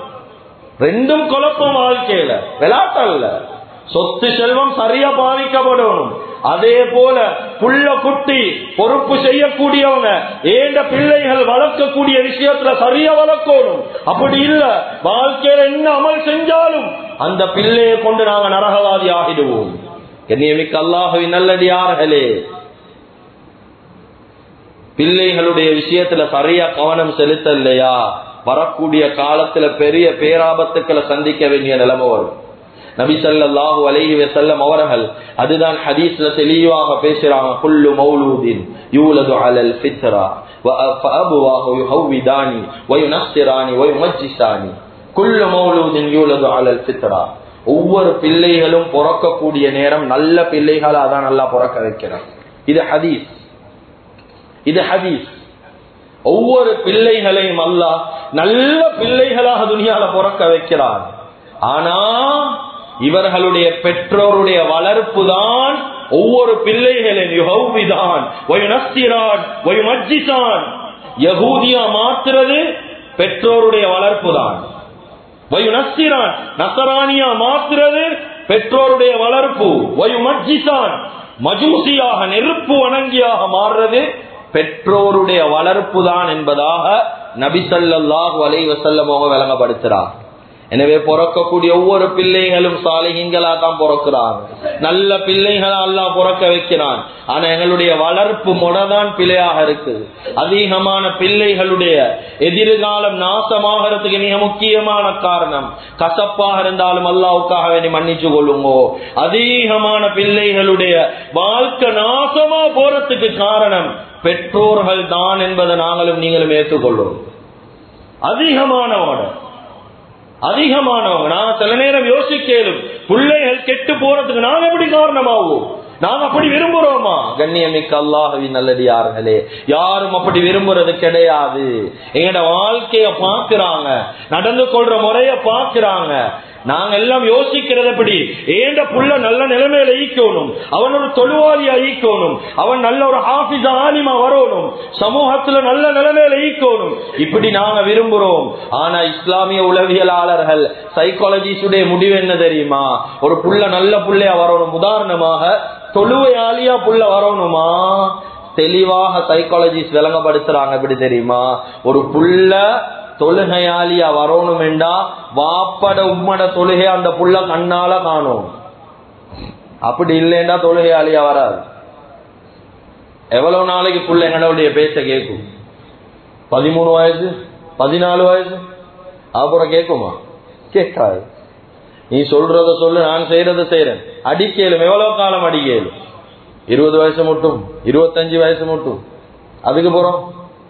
ரெண்டும் குழப்பம் வாழ்க்கையில விளையாட்டல்ல சொத்து செல்வம் சரியா பாவிக்கப்படணும் அதே போல புள்ள குட்டி பொறுப்பு செய்யக்கூடியவங்க ஏண்ட பிள்ளைகள் வளர்க்கக்கூடிய விஷயத்துல சரியா வளர்க்கணும் அப்படி இல்ல வாழ்க்கையில என்ன அமல் செஞ்சாலும் அந்த பிள்ளையை கொண்டு நாங்க நரகவாதி ஆகிடுவோம் கண்ணியமிக்க அல்லாஹுவின் நல்லடியார்களே பிள்ளைகளுடைய விஷயத்துல சரியா கவனம் செலுத்தலையா வரக்கூடிய காலத்துல பெரிய பேராபத்துக்களை சந்திக்க வேண்டிய நிலைமை வரும் நபி ஸல்லல்லாஹு அலைஹி வஸல்லம் அவர்கள் அதுதான் ஹதீஸ்ல தெளிவாக பேசுறாங்க குல்லு மௌலூதின் யூலது அலல் ஃபித்ரா ஃபஅபுவாஹு யுஹவ்விதானி வயுனஸ்ஸிரானி வயுமஜ்ஜிசானி குல்லு மௌலூதின் யூலது அலல் ஃபித்ரா ஒவ்வொரு பிள்ளைகளும் பிறக்கக்கூடிய நேரம் நல்ல பிள்ளைகளா தான் நல்லா பிறக்க வைக்கிறான் இது ஹதீஸ் இது ஹதீஸ் ஒவ்வொரு பிள்ளைகளையும் அல்லாஹ் நல்ல பிள்ளைகளாக துணியால பிறக்க வைக்கிறான் ஆனா இவர்களுடைய பெற்றோருடைய வளர்ப்பு தான் ஒவ்வொரு பிள்ளைகளின் யுகவிதான் யகூதியா மாத்துறது பெற்றோருடைய வளர்ப்பு தான் வயுனஸ்திரான் நசரானியா மாத்துறது பெற்றோருடைய வளர்ப்பு வயுமஜிசான் மஜூசியாக நெருப்பு வணங்கியாக மாறுறது பெற்றோருடைய வளர்ப்பு தான் என்பதாக நபிசல்லாஹு அலை வசல்லம் அவங்க விளங்கப்படுத்துறார் எனவே பிறக்கக்கூடிய ஒவ்வொரு பிள்ளைகளும் சாலைகளா தான் பிறக்கிறாங்க நல்ல பிள்ளைகளா எல்லாம் பிறக்க வைக்கிறான் ஆனா எங்களுடைய வளர்ப்பு முடதான் பிள்ளையாக இருக்குது அதிகமான பிள்ளைகளுடைய எதிர்காலம் நாசமாகிறதுக்கு மிக முக்கியமான காரணம் கசப்பாக இருந்தாலும் அல்லாவுக்காக வேண்டி மன்னிச்சு கொள்ளுங்கோ அதிகமான பிள்ளைகளுடைய வாழ்க்கை நாசமா போறதுக்கு காரணம் பெற்றோர்கள் தான் என்பதை நாங்களும் நீங்களும் ஏற்றுக்கொள்ளும் அதிகமானவோட அதிகமானவங்க நான் சில நேரம் யோசிக்கலும் பிள்ளைகள் கெட்டு போறதுக்கு நான் எப்படி காரணமாகும் நாங்க அப்படி விரும்புறோமா கண்ணியமிக்க அல்லாஹவின் நல்லடியார்களே யாரும் அப்படி விரும்புறது கிடையாது எங்கட வாழ்க்கைய பாக்குறாங்க நடந்து கொள்ற முறைய பாக்குறாங்க நாங்க எல்லாம் யோசிக்கிறது எப்படி ஏண்ட புள்ள நல்ல நிலைமையில ஈக்கணும் அவன் ஒரு தொழுவாளியா ஈக்கணும் அவன் நல்ல ஒரு ஹாபிஸ் ஆலிமா வரணும் சமூகத்துல நல்ல நிலைமையில ஈக்கணும் இப்படி நாங்க விரும்புறோம் ஆனா இஸ்லாமிய உளவியலாளர்கள் சைக்காலஜிஸ்டுடைய முடிவு என்ன தெரியுமா ஒரு புள்ள நல்ல புள்ளையா வரணும் உதாரணமாக தொழுவையாளியா புள்ள வரணுமா தெளிவாக சைக்காலஜிஸ்ட் விளங்கப்படுத்துறாங்க எப்படி தெரியுமா ஒரு புள்ள தொழுகையாளியா வரணும் என்றா வாப்பட உம்மட தொழுகை அந்த புள்ள கண்ணால காணும் அப்படி இல்லைன்னா தொழுகையாளியா வராது எவ்வளவு நாளைக்கு புள்ள எங்களுடைய பேச்ச கேட்கும் பதிமூணு வயசு பதினாலு வயசு அப்புறம் கேட்குமா கேட்காது நீ சொல்றத சொல்லு நான் செய்யறத செய்யறேன் அடிக்கலும் எவ்வளவு காலம் அடிக்கலும் இருபது வயசு மட்டும் இருபத்தஞ்சு வயசு மட்டும் அதுக்கு போறோம்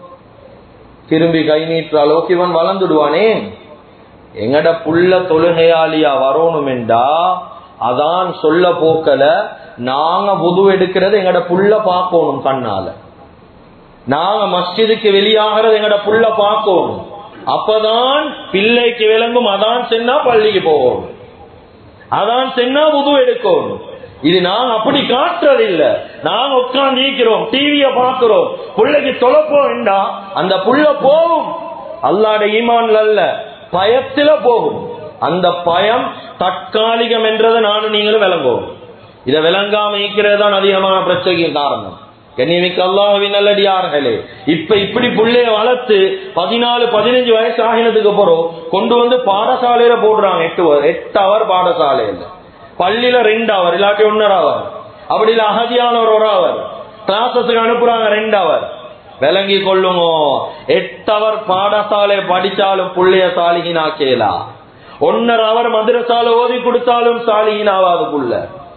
திரும்பி கை நீட்டுற அளவுக்கு இவன் வளர்ந்துடுவானே எங்கட புள்ள தொழுகையாளியா வரணும் என்றா அதான் சொல்ல போக்கல நாங்க புது எடுக்கிறது எங்கட புள்ள பார்க்கணும் கண்ணால நாங்க மஸ்ஜிதுக்கு வெளியாகிறது எங்கட புள்ள பார்க்கணும் அப்பதான் பிள்ளைக்கு விளங்கும் அதான் சென்னா பள்ளிக்கு போகணும் அதான் சென்னா புது எடுக்கணும் இது நாங்க அப்படி காட்டுறது இல்ல நாங்க உட்கார்ந்து இருக்கிறோம் டிவிய பாக்குறோம் பிள்ளைக்கு தொலைப்போம் வேண்டா அந்த புள்ள போகும் அல்லாட ஈமான்ல அல்ல பயத்துல போகும் அந்த பயம் தற்காலிகம் என்றதை நானும் நீங்களும் விளங்குவோம் இதை விளங்காம இருக்கிறது தான் அதிகமான பிரச்சனைக்கு காரணம் கண்ணியமிக்க அல்லாஹின் நல்லடியார்களே இப்ப இப்படி புள்ளைய வளர்த்து பதினாலு பதினஞ்சு வயசு ஆகினதுக்கு அப்புறம் கொண்டு வந்து பாடசாலையில போடுறாங்க எட்டு எட்டு அவர் பாடசாலையில பள்ளியில ரெண்டு அவர் இல்லாட்டி ஒன்னரை அவர் அப்படி இல்ல அகதியானவர் ஒரு அவர் கிளாஸஸுக்கு அனுப்புறாங்க ரெண்டு அவர் விளங்கி கொள்ளுங்க எட்டு அவர் பாடசாலை படிச்சாலும் புள்ளைய சாலிகினா கேலா ஒன்னரை அவர் மதுரசால ஓதி கொடுத்தாலும் சாலிகின் ஆவாது புள்ள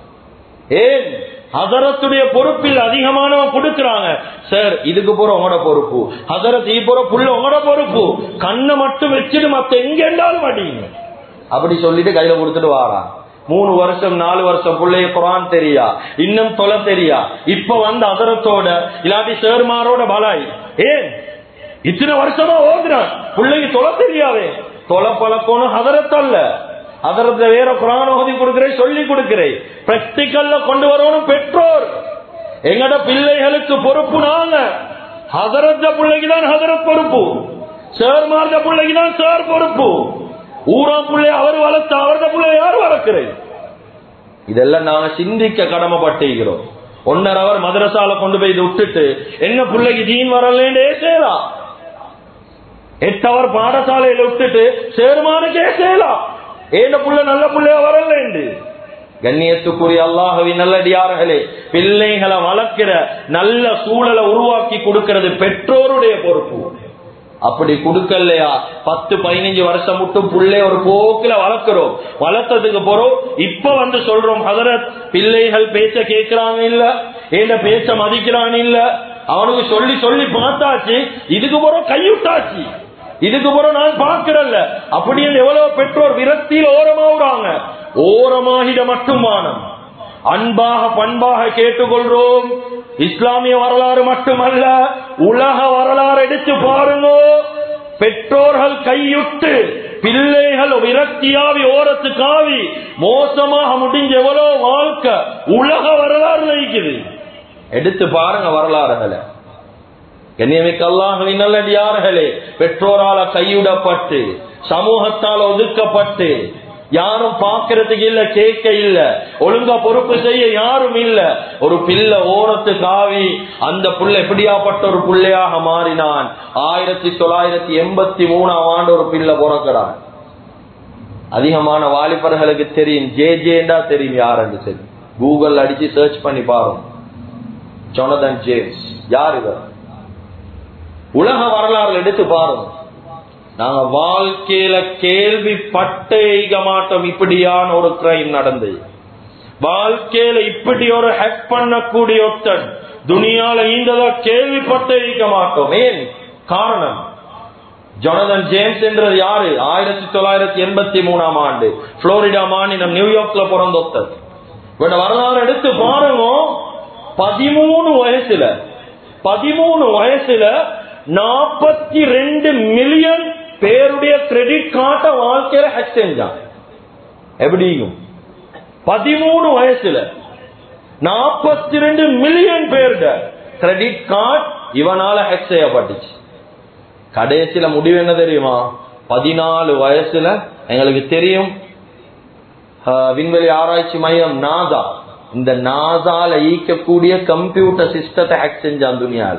ஏன் ஹசரத்துடைய பொறுப்பில் அதிகமானவன் கொடுக்கிறாங்க சார் இதுக்கு போற உங்களோட பொறுப்பு ஹசரத் ஈ போற புள்ள உங்களோட பொறுப்பு கண்ணை மட்டும் வச்சுட்டு மத்த எங்க இருந்தாலும் மாட்டீங்க அப்படி சொல்லிட்டு கையில கொடுத்துட்டு வாரான் மூணு வருஷம் நாலு வருஷம் பிள்ளைய குரான் தெரியா இன்னும் தொலை தெரியா இப்ப வந்து அதரத்தோட இல்லாட்டி சேர்மாரோட பலாய் ஏன் இத்தனை வருஷமா ஓதுறான் பிள்ளைக்கு தொலை தெரியாதே தொலை பழக்கணும் அதரத்தல்ல அதரத்துல வேற குரான் ஓதி கொடுக்கிறேன் சொல்லி கொடுக்கிறேன் பிராக்டிக்கல்ல கொண்டு வரணும் பெற்றோர் எங்கட பிள்ளைகளுக்கு பொறுப்பு நாங்க ஹதரத்த பிள்ளைக்கு தான் ஹதரத் பொறுப்பு சேர்மார்ந்த பிள்ளைக்கு தான் சேர் பொறுப்பு ஊராம் பிள்ளை அவர் வளர்த்த அவரது பிள்ளை யார் வளர்க்கிறேன் இதெல்லாம் நாங்க சிந்திக்க கடமைப்பட்டிருக்கிறோம் ஒன்னரை அவர் மதரசால கொண்டு போய் இதை விட்டுட்டு என்ன பிள்ளைக்கு ஜீன் வரலேண்டே செய்யலாம் எட்டு அவர் பாடசாலையில விட்டுட்டு சேர்மானுக்கே செய்யலாம் ஏன புள்ள நல்ல புள்ளைய வரலேண்டு கண்ணியத்துக்குரிய அல்லாஹவி நல்லடியார்களே பிள்ளைகளை வளர்க்கிற நல்ல சூழலை உருவாக்கி கொடுக்கிறது பெற்றோருடைய பொறுப்பு அப்படி கொடுக்கலையா பத்து பதினஞ்சு வருஷம் மட்டும் புள்ளை ஒரு போக்குல வளர்க்கிறோம் வளர்த்ததுக்கு போறோம் இப்ப வந்து சொல்றோம் ஹதரத் பிள்ளைகள் பேச்ச கேட்கிறாங்க இல்ல ஏண்ட பேச்ச மதிக்கிறான் இல்ல அவனுக்கு சொல்லி சொல்லி பார்த்தாச்சு இதுக்கு போறோம் கைவிட்டாச்சு இதுக்கு பிறகு நான் பார்க்கிறல்ல அப்படியே எவ்வளவு பெற்றோர் விரக்தியில் ஓரமாவுறாங்க ஓரமாகிட மட்டுமானம் அன்பாக பண்பாக கேட்டுக்கொள்றோம் இஸ்லாமிய வரலாறு மட்டுமல்ல உலக வரலாறு எடுத்து பாருங்க பெற்றோர்கள் கையுட்டு பிள்ளைகள் விரக்தியாவி ஓரத்துக்காவி மோசமாக முடிஞ்ச எவ்வளவு வாழ்க்கை உலக வரலாறு இருக்குது எடுத்து பாருங்க வரலாறுகளை கண்ணியமிக்க அல்லாஹின் நல்லடியார்களே பெற்றோரால கையுடப்பட்டு சமூகத்தால் ஒதுக்கப்பட்டு யாரும் பார்க்கறதுக்கு இல்ல கேட்க இல்ல ஒழுங்கா பொறுப்பு செய்ய யாரும் இல்ல ஒரு பிள்ளை ஓரத்து காவி அந்த புள்ள எப்படியாப்பட்ட ஒரு பிள்ளையாக மாறினான் ஆயிரத்தி தொள்ளாயிரத்தி எண்பத்தி மூணாம் ஆண்டு ஒரு பிள்ளை பிறக்கிறான் அதிகமான வாலிபர்களுக்கு தெரியும் ஜே ஜேண்டா தெரியும் யாருன்னு தெரியும் கூகுள் அடிச்சு சர்ச் பண்ணி பாருங்க ஜொனதன் ஜேம்ஸ் யார் இவர் உலக வரலாறு எடுத்து பாருங்க நாங்க வாழ்க்கையில கேள்விப்பட்டே மாட்டோம் இப்படியான ஒரு கிரைம் நடந்தது வாழ்க்கையில இப்படி ஒரு ஹேக் பண்ணக்கூடிய ஒருத்தன் துணியால ஈந்ததா கேள்விப்பட்டே மாட்டோம் ஏன் காரணம் ஜொனதன் ஜேம்ஸ் என்றது யாரு ஆயிரத்தி தொள்ளாயிரத்தி எண்பத்தி மூணாம் ஆண்டு புளோரிடா மாநிலம் நியூயார்க்ல பிறந்த ஒருத்தர் இவட வரலாறு எடுத்து பாருங்க பதிமூணு வயசுல பதிமூணு வயசுல நாற்பத்தி ரெண்டு மில்லியன் பேருடைய கிரெடிட் கார்டை வாழ்க்கையில ஹேக் செஞ்சான் எப்படியும் பதிமூணு வயசுல நாற்பத்தி ரெண்டு மில்லியன் பேருட கிரெடிட் கார்டு இவனால ஹேக் செய்யப்பட்டுச்சு கடைசியில முடிவு என்ன தெரியுமா பதினாலு வயசுல எங்களுக்கு தெரியும் விண்வெளி ஆராய்ச்சி மையம் நாசா இந்த நாசால ஈக்கக்கூடிய கம்ப்யூட்டர் சிஸ்டத்தை ஹேக் செஞ்சான் துணியால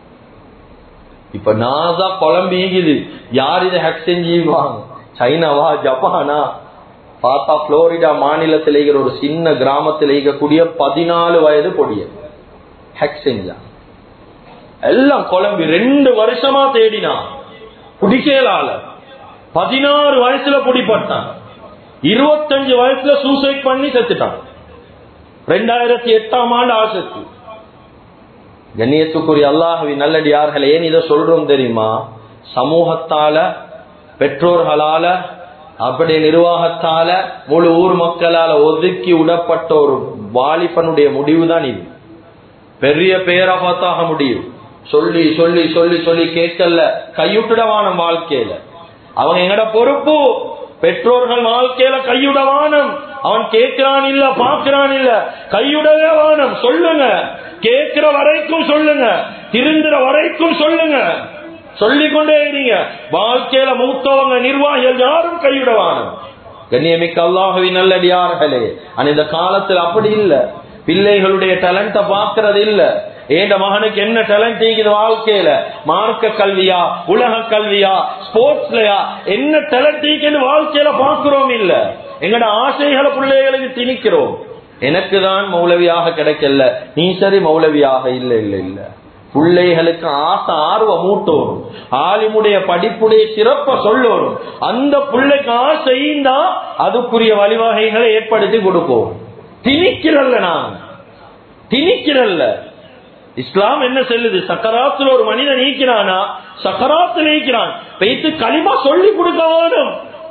இப்ப நாசா குழம்பிக்குது யார் இதை ஹேக் செஞ்சுவாங்க சைனாவா ஜப்பானா பார்த்தா புளோரிடா மாநிலத்தில் இருக்கிற ஒரு சின்ன கிராமத்தில் இருக்கக்கூடிய பதினாலு வயது பொடிய ஹேக் செஞ்சான் எல்லாம் குழம்பி ரெண்டு வருஷமா தேடினான் குடிக்கலால பதினாறு வயசுல பிடிப்பட்டான் இருபத்தஞ்சு வயசுல சூசைட் பண்ணி செத்துட்டான் ரெண்டாயிரத்தி எட்டாம் ஆண்டு ஆசத்து கண்ணியத்துக்குரிய அல்லாஹவி நல்லடியார்கள் ஏன் இதை சொல்றோம் தெரியுமா சமூகத்தால பெற்றோர்களால அப்படி நிர்வாகத்தால முழு ஊர் மக்களால ஒதுக்கி விடப்பட்ட ஒரு வாலிபனுடைய முடிவுதான் இது பெரிய பேரபாத்தாக முடியும் சொல்லி சொல்லி சொல்லி சொல்லி கேட்கல கையுட்டுடவானம் வாழ்க்கையில அவங்க எங்கட பொறுப்பு பெற்றோர்கள் வாழ்க்கையில கையுடவானம் அவன் கேட்கிறான் இல்ல பாக்குறான் இல்ல கையுடவே வானம் சொல்லுங்க கேட்கிற வரைக்கும் சொல்லுங்க திருந்துற வரைக்கும் சொல்லுங்க சொல்லிக்கொண்டே இருங்க வாழ்க்கையில மூத்தவங்க நிர்வாகிகள் யாரும் கைவிடவானும் கண்ணியமிக்க அல்லாஹவி நல்லடியார்களே ஆனா இந்த காலத்தில் அப்படி இல்ல பிள்ளைகளுடைய டேலண்ட பாக்குறது இல்ல ஏண்ட மகனுக்கு என்ன டேலண்ட் இருக்குது வாழ்க்கையில மார்க்க கல்வியா உலக கல்வியா ஸ்போர்ட்ஸ்லயா என்ன டேலண்ட் இருக்குன்னு வாழ்க்கையில பாக்குறோம் இல்ல எங்கட ஆசைகளை பிள்ளைகளுக்கு திணிக்கிறோம் எனக்கு தான் மௌலவியாக கிடைக்கல நீ சரி மௌலவியாக இல்ல இல்ல இல்ல பிள்ளைகளுக்கு ஆசை ஆர்வம் மூட்டோரும் ஆலிமுடைய படிப்புடைய சிறப்ப சொல்லணும் அந்த பிள்ளைக்கு ஆசையும் தான் அதுக்குரிய வழிவகைகளை ஏற்படுத்தி கொடுப்போம் திணிக்கிறல்ல நான் திணிக்கிறல்ல இஸ்லாம் என்ன சொல்லுது சக்கராத்துல ஒரு மனிதன் நீக்கிறானா சக்கராத்துல நீக்கிறான் வைத்து களிமா சொல்லி கொடுக்க வேணும்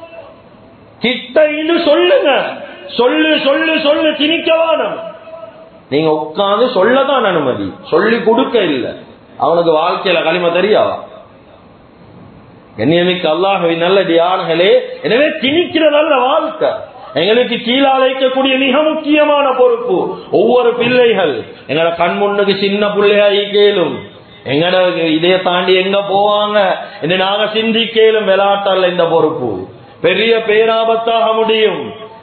கிட்ட சொல்லுங்க சொல்லு சொல்லு சொல்லு திணிக்க வேணும் நீங்க உட்கார்ந்து சொல்லதான் அனுமதி சொல்லி கொடுக்க இல்ல அவனுக்கு வாழ்க்கையில களிம தெரியாவா கண்ணியமிக்க அல்லாஹவி நல்ல தியானங்களே எனவே திணிக்கிறதல்ல வாழ்க்கை எங்களுக்கு கீழாழைக்கக்கூடிய மிக முக்கியமான பொறுப்பு ஒவ்வொரு பிள்ளைகள் எங்கட கண் முன்னுக்கு சின்ன பிள்ளையாகி கேளும் எங்கட இதைய தாண்டி எங்க போவாங்க என்று நாங்க சிந்திக்கலும் விளையாட்டல்ல இந்த பொறுப்பு பெரிய பேராபத்தாக முடியும்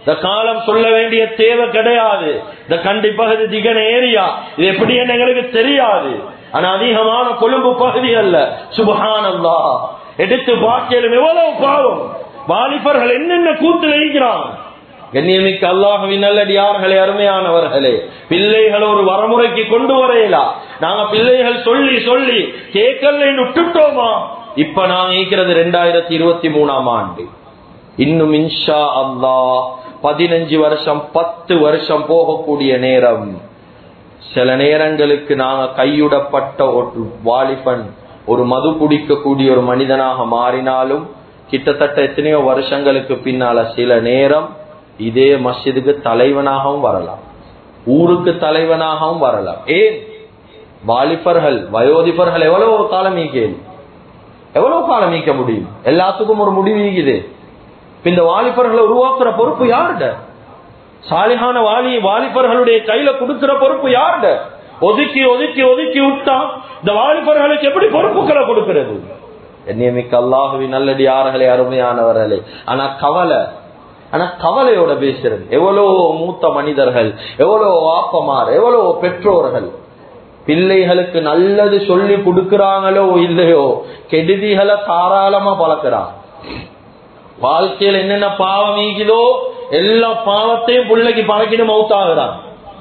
இந்த காலம் சொல்ல வேண்டிய தேவை கிடையாது இந்த கண்டி பகுதி திகன ஏரியா இது எப்படி எங்களுக்கு தெரியாது ஆனா அதிகமான கொழும்பு பகுதி அல்ல சுபஹானல்லா எடுத்து பாக்கியலும் எவ்வளவு பாவம் வாலிபர்கள் என்னென்ன கூத்து வைக்கிறான் கண்ணியமிக்க அல்லாஹுவின் நல்லடியார்களே அருமையானவர்களே பிள்ளைகள் ஒரு வரமுறைக்கு கொண்டு வரையலா நாங்க பிள்ளைகள் சொல்லி சொல்லி கேட்கல விட்டுட்டோமா இப்ப நாங்க ஈக்கிறது ரெண்டாயிரத்தி இருபத்தி மூணாம் ஆண்டு இன்னும் இன்ஷா அல்லா பதினஞ்சு வருஷம் பத்து வருஷம் போகக்கூடிய நேரம் சில நேரங்களுக்கு நாங்க கையுடப்பட்ட ஒரு வாலிபன் ஒரு மது குடிக்கக்கூடிய ஒரு மனிதனாக மாறினாலும் கிட்டத்தட்ட எத்தனையோ வருஷங்களுக்கு பின்னால சில நேரம் இதே மஸ்ஜிதுக்கு தலைவனாகவும் வரலாம் ஊருக்கு தலைவனாகவும் வரலாம் ஏன் வாலிபர்கள் வயோதிபர்கள் எவ்வளவு ஒரு காலம் ஈக்கேன் எவ்வளவு காலம் ஈக்க முடியும் எல்லாத்துக்கும் ஒரு முடிவு ஈக்குது இந்த வாலிபர்களை உருவாக்குற பொறுப்பு யாருட சாலிகான வாலி வாலிபர்களுடைய கையில கொடுக்கிற பொறுப்பு யாருட ஒதுக்கி ஒதுக்கி ஒதுக்கி விட்டா இந்த வாலிபர்களுக்கு எப்படி பொறுப்புகளை கொடுக்கிறது என்னியமிக்க அல்லாஹுவி நல்லடி யார்களே அருமையானவர்களே ஆனா கவலை ஆனா கவலையோட பேசுறது எவ்வளவு மூத்த மனிதர்கள் எவ்வளவு வாப்பமார் எவ்வளவு பெற்றோர்கள் பிள்ளைகளுக்கு நல்லது சொல்லி கொடுக்கறாங்களோ இல்லையோ கெடுதிகளை தாராளமா பழக்கிறான் வாழ்க்கையில் என்னென்ன பாவம் ஈகுதோ எல்லா பாவத்தையும் பிள்ளைக்கு பழக்கிட்டு மௌத்தாகிறான்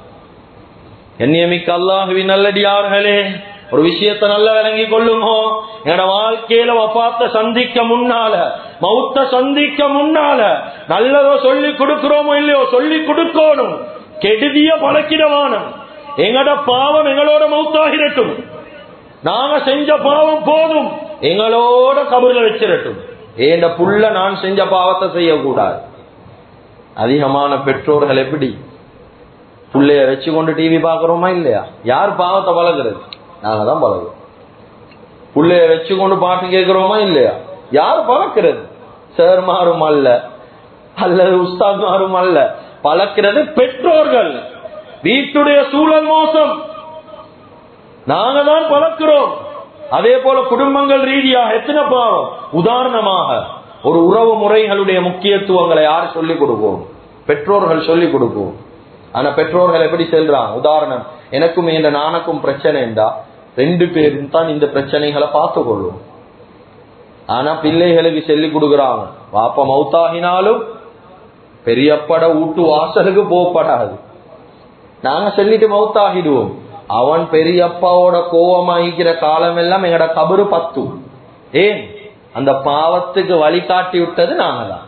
என்னியமிக்க அல்லாஹுவி நல்லடியார்களே ஒரு விஷயத்தை நல்லா விளங்கி கொள்ளுங்க என்னோட வாழ்க்கையில வப்பாத்த சந்திக்க முன்னால மௌத்த சந்திக்க முன்னால நல்லதோ சொல்லி கொடுக்கிறோமோ இல்லையோ சொல்லி கொடுக்கணும் கெடுதிய பழக்கிடவானம் எங்கட பாவம் எங்களோட மௌத்தாகிரட்டும் நாங்க செஞ்ச பாவம் போதும் எங்களோட கபூர்ல வச்சிரட்டும் ஏண்ட புள்ள நான் செஞ்ச பாவத்தை செய்யக்கூடாது அதிகமான பெற்றோர்கள் எப்படி புள்ளைய வச்சு கொண்டு டிவி பாக்குறோமா இல்லையா யார் பாவத்தை பழகுறது நாங்க தான் பழகுறோம் புள்ளைய வச்சு கொண்டு பாட்டு கேட்கிறோமா இல்லையா யார் பழக்கிறது சார் மாறும் அல்ல அல்லது உஸ்தாத் மாறும் அல்ல பழக்கிறது பெற்றோர்கள் வீட்டுடைய சூழல் மோசம் நாங்க தான் பழக்கிறோம் அதே போல குடும்பங்கள் ரீதியாக எத்தனை பாவம் உதாரணமாக ஒரு உறவு முறைகளுடைய முக்கியத்துவங்களை யார் சொல்லிக் கொடுப்போம் பெற்றோர்கள் சொல்லிக் கொடுப்போம் ஆனா பெற்றோர்கள் எப்படி செல்றாங்க உதாரணம் எனக்கும் என்ற நானுக்கும் பிரச்சனை என்றா ரெண்டு பேரும் தான் இந்த பிரச்சனைகளை பார்த்து கொள்ளும் ஆனா பிள்ளைகளுக்கு சொல்லி கொடுக்கறாங்க வாப்ப மௌத்தாகினாலும் பெரியப்பட வீட்டு வாசலுக்கு போகப்படாது நாங்க சொல்லிட்டு மௌத்தாகிடுவோம் அவன் பெரியப்பாவோட கோவமாகிக்கிற காலம் எல்லாம் எங்கட கபரு பத்து ஏன் அந்த பாவத்துக்கு வழிகாட்டி விட்டது நாங்க தான்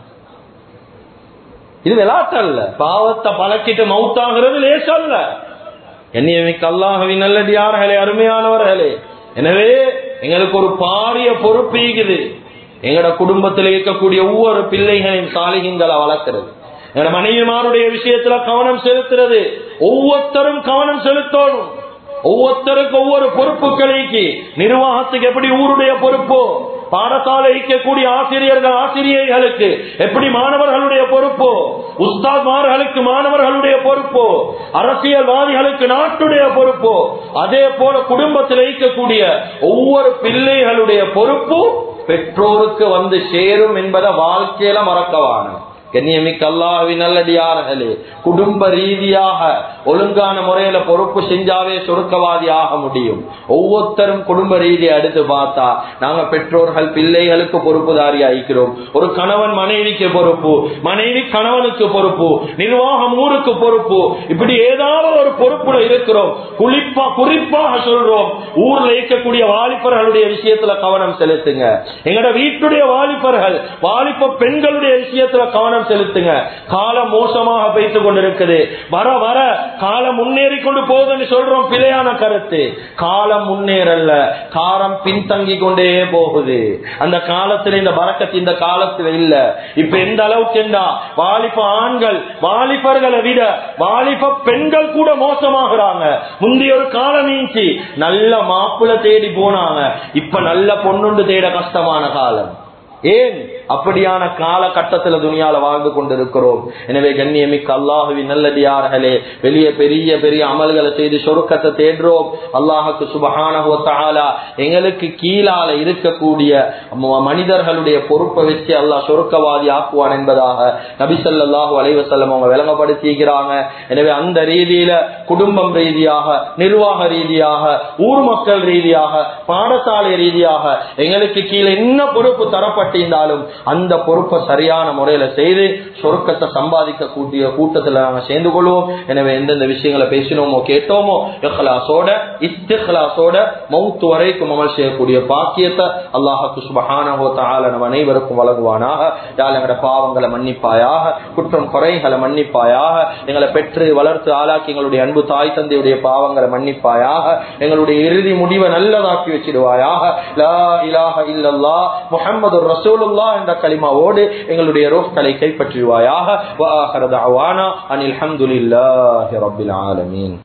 இது விளாட்டல்ல பாவத்தை பழக்கிட்டு மவுத்தாகிறது லேசல்ல என்னையமிக்க அல்லாஹவி நல்லடியார்களே அருமையானவர்களே எனவே எங்களுக்கு ஒரு பாரிய பொறுப்பு இருக்குது எங்கட குடும்பத்தில் இருக்கக்கூடிய ஒவ்வொரு பிள்ளைகளின் சாலிகங்களை வளர்க்கிறது எங்கட மனைவிமாருடைய விஷயத்துல கவனம் செலுத்துறது ஒவ்வொருத்தரும் கவனம் செலுத்தணும் ஒவ்வொருத்தருக்கு ஒவ்வொரு பொறுப்புகளுக்கு நிர்வாகத்துக்கு எப்படி ஊருடைய பொறுப்போ பாடசாலை இருக்கக்கூடிய ஆசிரியர்கள் ஆசிரியர்களுக்கு எப்படி மாணவர்களுடைய பொறுப்போ உஸ்தாத்மார்களுக்கு மாணவர்களுடைய பொறுப்போ அரசியல்வாதிகளுக்கு நாட்டுடைய பொறுப்போ அதே போல குடும்பத்தில் இருக்கக்கூடிய ஒவ்வொரு பிள்ளைகளுடைய பொறுப்பு பெற்றோருக்கு வந்து சேரும் என்பதை வாழ்க்கையில மறக்கவான கண்ணியமிக்க அல்லாஹ்வின் நல்லடியார்களே குடும்ப ரீதியாக ஒழுங்கான முறையில பொறுப்பு செஞ்சாவே சொருக்கவாதி ஆக முடியும் ஒவ்வொருத்தரும் குடும்ப ரீதியை அடுத்து பார்த்தா நாங்க பெற்றோர்கள் பிள்ளைகளுக்கு பொறுப்புதாரி ஆயிக்கிறோம் ஒரு கணவன் மனைவிக்கு பொறுப்பு மனைவி கணவனுக்கு பொறுப்பு நிர்வாகம் ஊருக்கு பொறுப்பு இப்படி ஏதாவது ஒரு பொறுப்புல இருக்கிறோம் குறிப்பா குறிப்பாக சொல்றோம் ஊர்ல இருக்கக்கூடிய வாலிபர்களுடைய விஷயத்துல கவனம் செலுத்துங்க எங்கட வீட்டுடைய வாலிபர்கள் வாலிப பெண்களுடைய விஷயத்துல கவனம் செலுத்துங்க காலம் மோசமாக வைத்துக் கொண்டிருக்குது வர வர காலம் முன்னேறி கொண்டு போகுதுன்னு சொல்றோம் பிழையான கருத்து காலம் முன்னேறல்ல காலம் பின்தங்கி கொண்டே போகுது அந்த காலத்துல இந்த பறக்கத்து இந்த காலத்துல இல்ல இப்ப எந்த அளவுக்கு என்றா வாலிப ஆண்கள் வாலிபர்களை விட வாலிப பெண்கள் கூட மோசமாகிறாங்க முந்தைய ஒரு காலம் நீச்சி நல்ல மாப்பிள்ள தேடி போனாங்க இப்ப நல்ல பொண்ணுண்டு தேட கஷ்டமான காலம் ஏன் அப்படியான காலகட்டத்துல துணியால வாழ்ந்து கொண்டிருக்கிறோம் எனவே கண்ணியமிக்க அல்லாஹுவின் நல்லடியார்களே வெளியே பெரிய பெரிய அமல்களை செய்து சொருக்கத்தை தேடுறோம் அல்லாஹுக்கு சுபஹானஹுவத்தாலா எங்களுக்கு கீழால இருக்கக்கூடிய ம- மனிதர்களுடைய பொறுப்பை வச்சு அல்லாஹ் சொருக்கவாதி ஆக்குவான் என்பதாக நபிசல்லாஹு அலைவசல்லம் அவங்க விளங்கப்படுத்திக்கிறாங்க எனவே அந்த ரீதியில குடும்பம் ரீதியாக நிர்வாக ரீதியாக ஊர் மக்கள் ரீதியாக பாடசாலை ரீதியாக எங்களுக்கு கீழே என்ன பொறுப்பு தரப்பட்டிருந்தாலும் அந்த பொறுப்பை சரியான முறையில செய்து சொருக்கத்தை சம்பாதிக்க கூடிய கூட்டத்துல நாங்க சேர்ந்து கொள்வோம் எனவே எந்தெந்த விஷயங்களை பேசினோமோ கேட்டோமோ இஹ்லாஸோட இத்திஹ்லாஸோட மௌத்து வரைக்கும் அமல் செய்யக்கூடிய பாக்கியத்தை அல்லாஹுக்கு சுபஹானஹு தஆலா நம் அனைவருக்கும் வழங்குவானாக யாழ் எங்களோட பாவங்களை மன்னிப்பாயாக குற்றம் குறைகளை மன்னிப்பாயாக எங்களை பெற்று வளர்த்து ஆளாக்கி எங்களுடைய அன்பு தாய் தந்தையுடைய பாவங்களை மன்னிப்பாயாக எங்களுடைய இறுதி முடிவை நல்லதாக்கி வச்சிடுவாயாக லா இலாஹ இல்லல்லா முஹம்மது ரசூலுல்லாஹ் என்ற கலிமாவோடு எங்களுடைய ரோஹ்களை கைப்பற்றுவாயாக வ ஆஹிரு தஅவானா அனில் ஹம்துலில்லாஹி ரப்பில் ஆலமீன்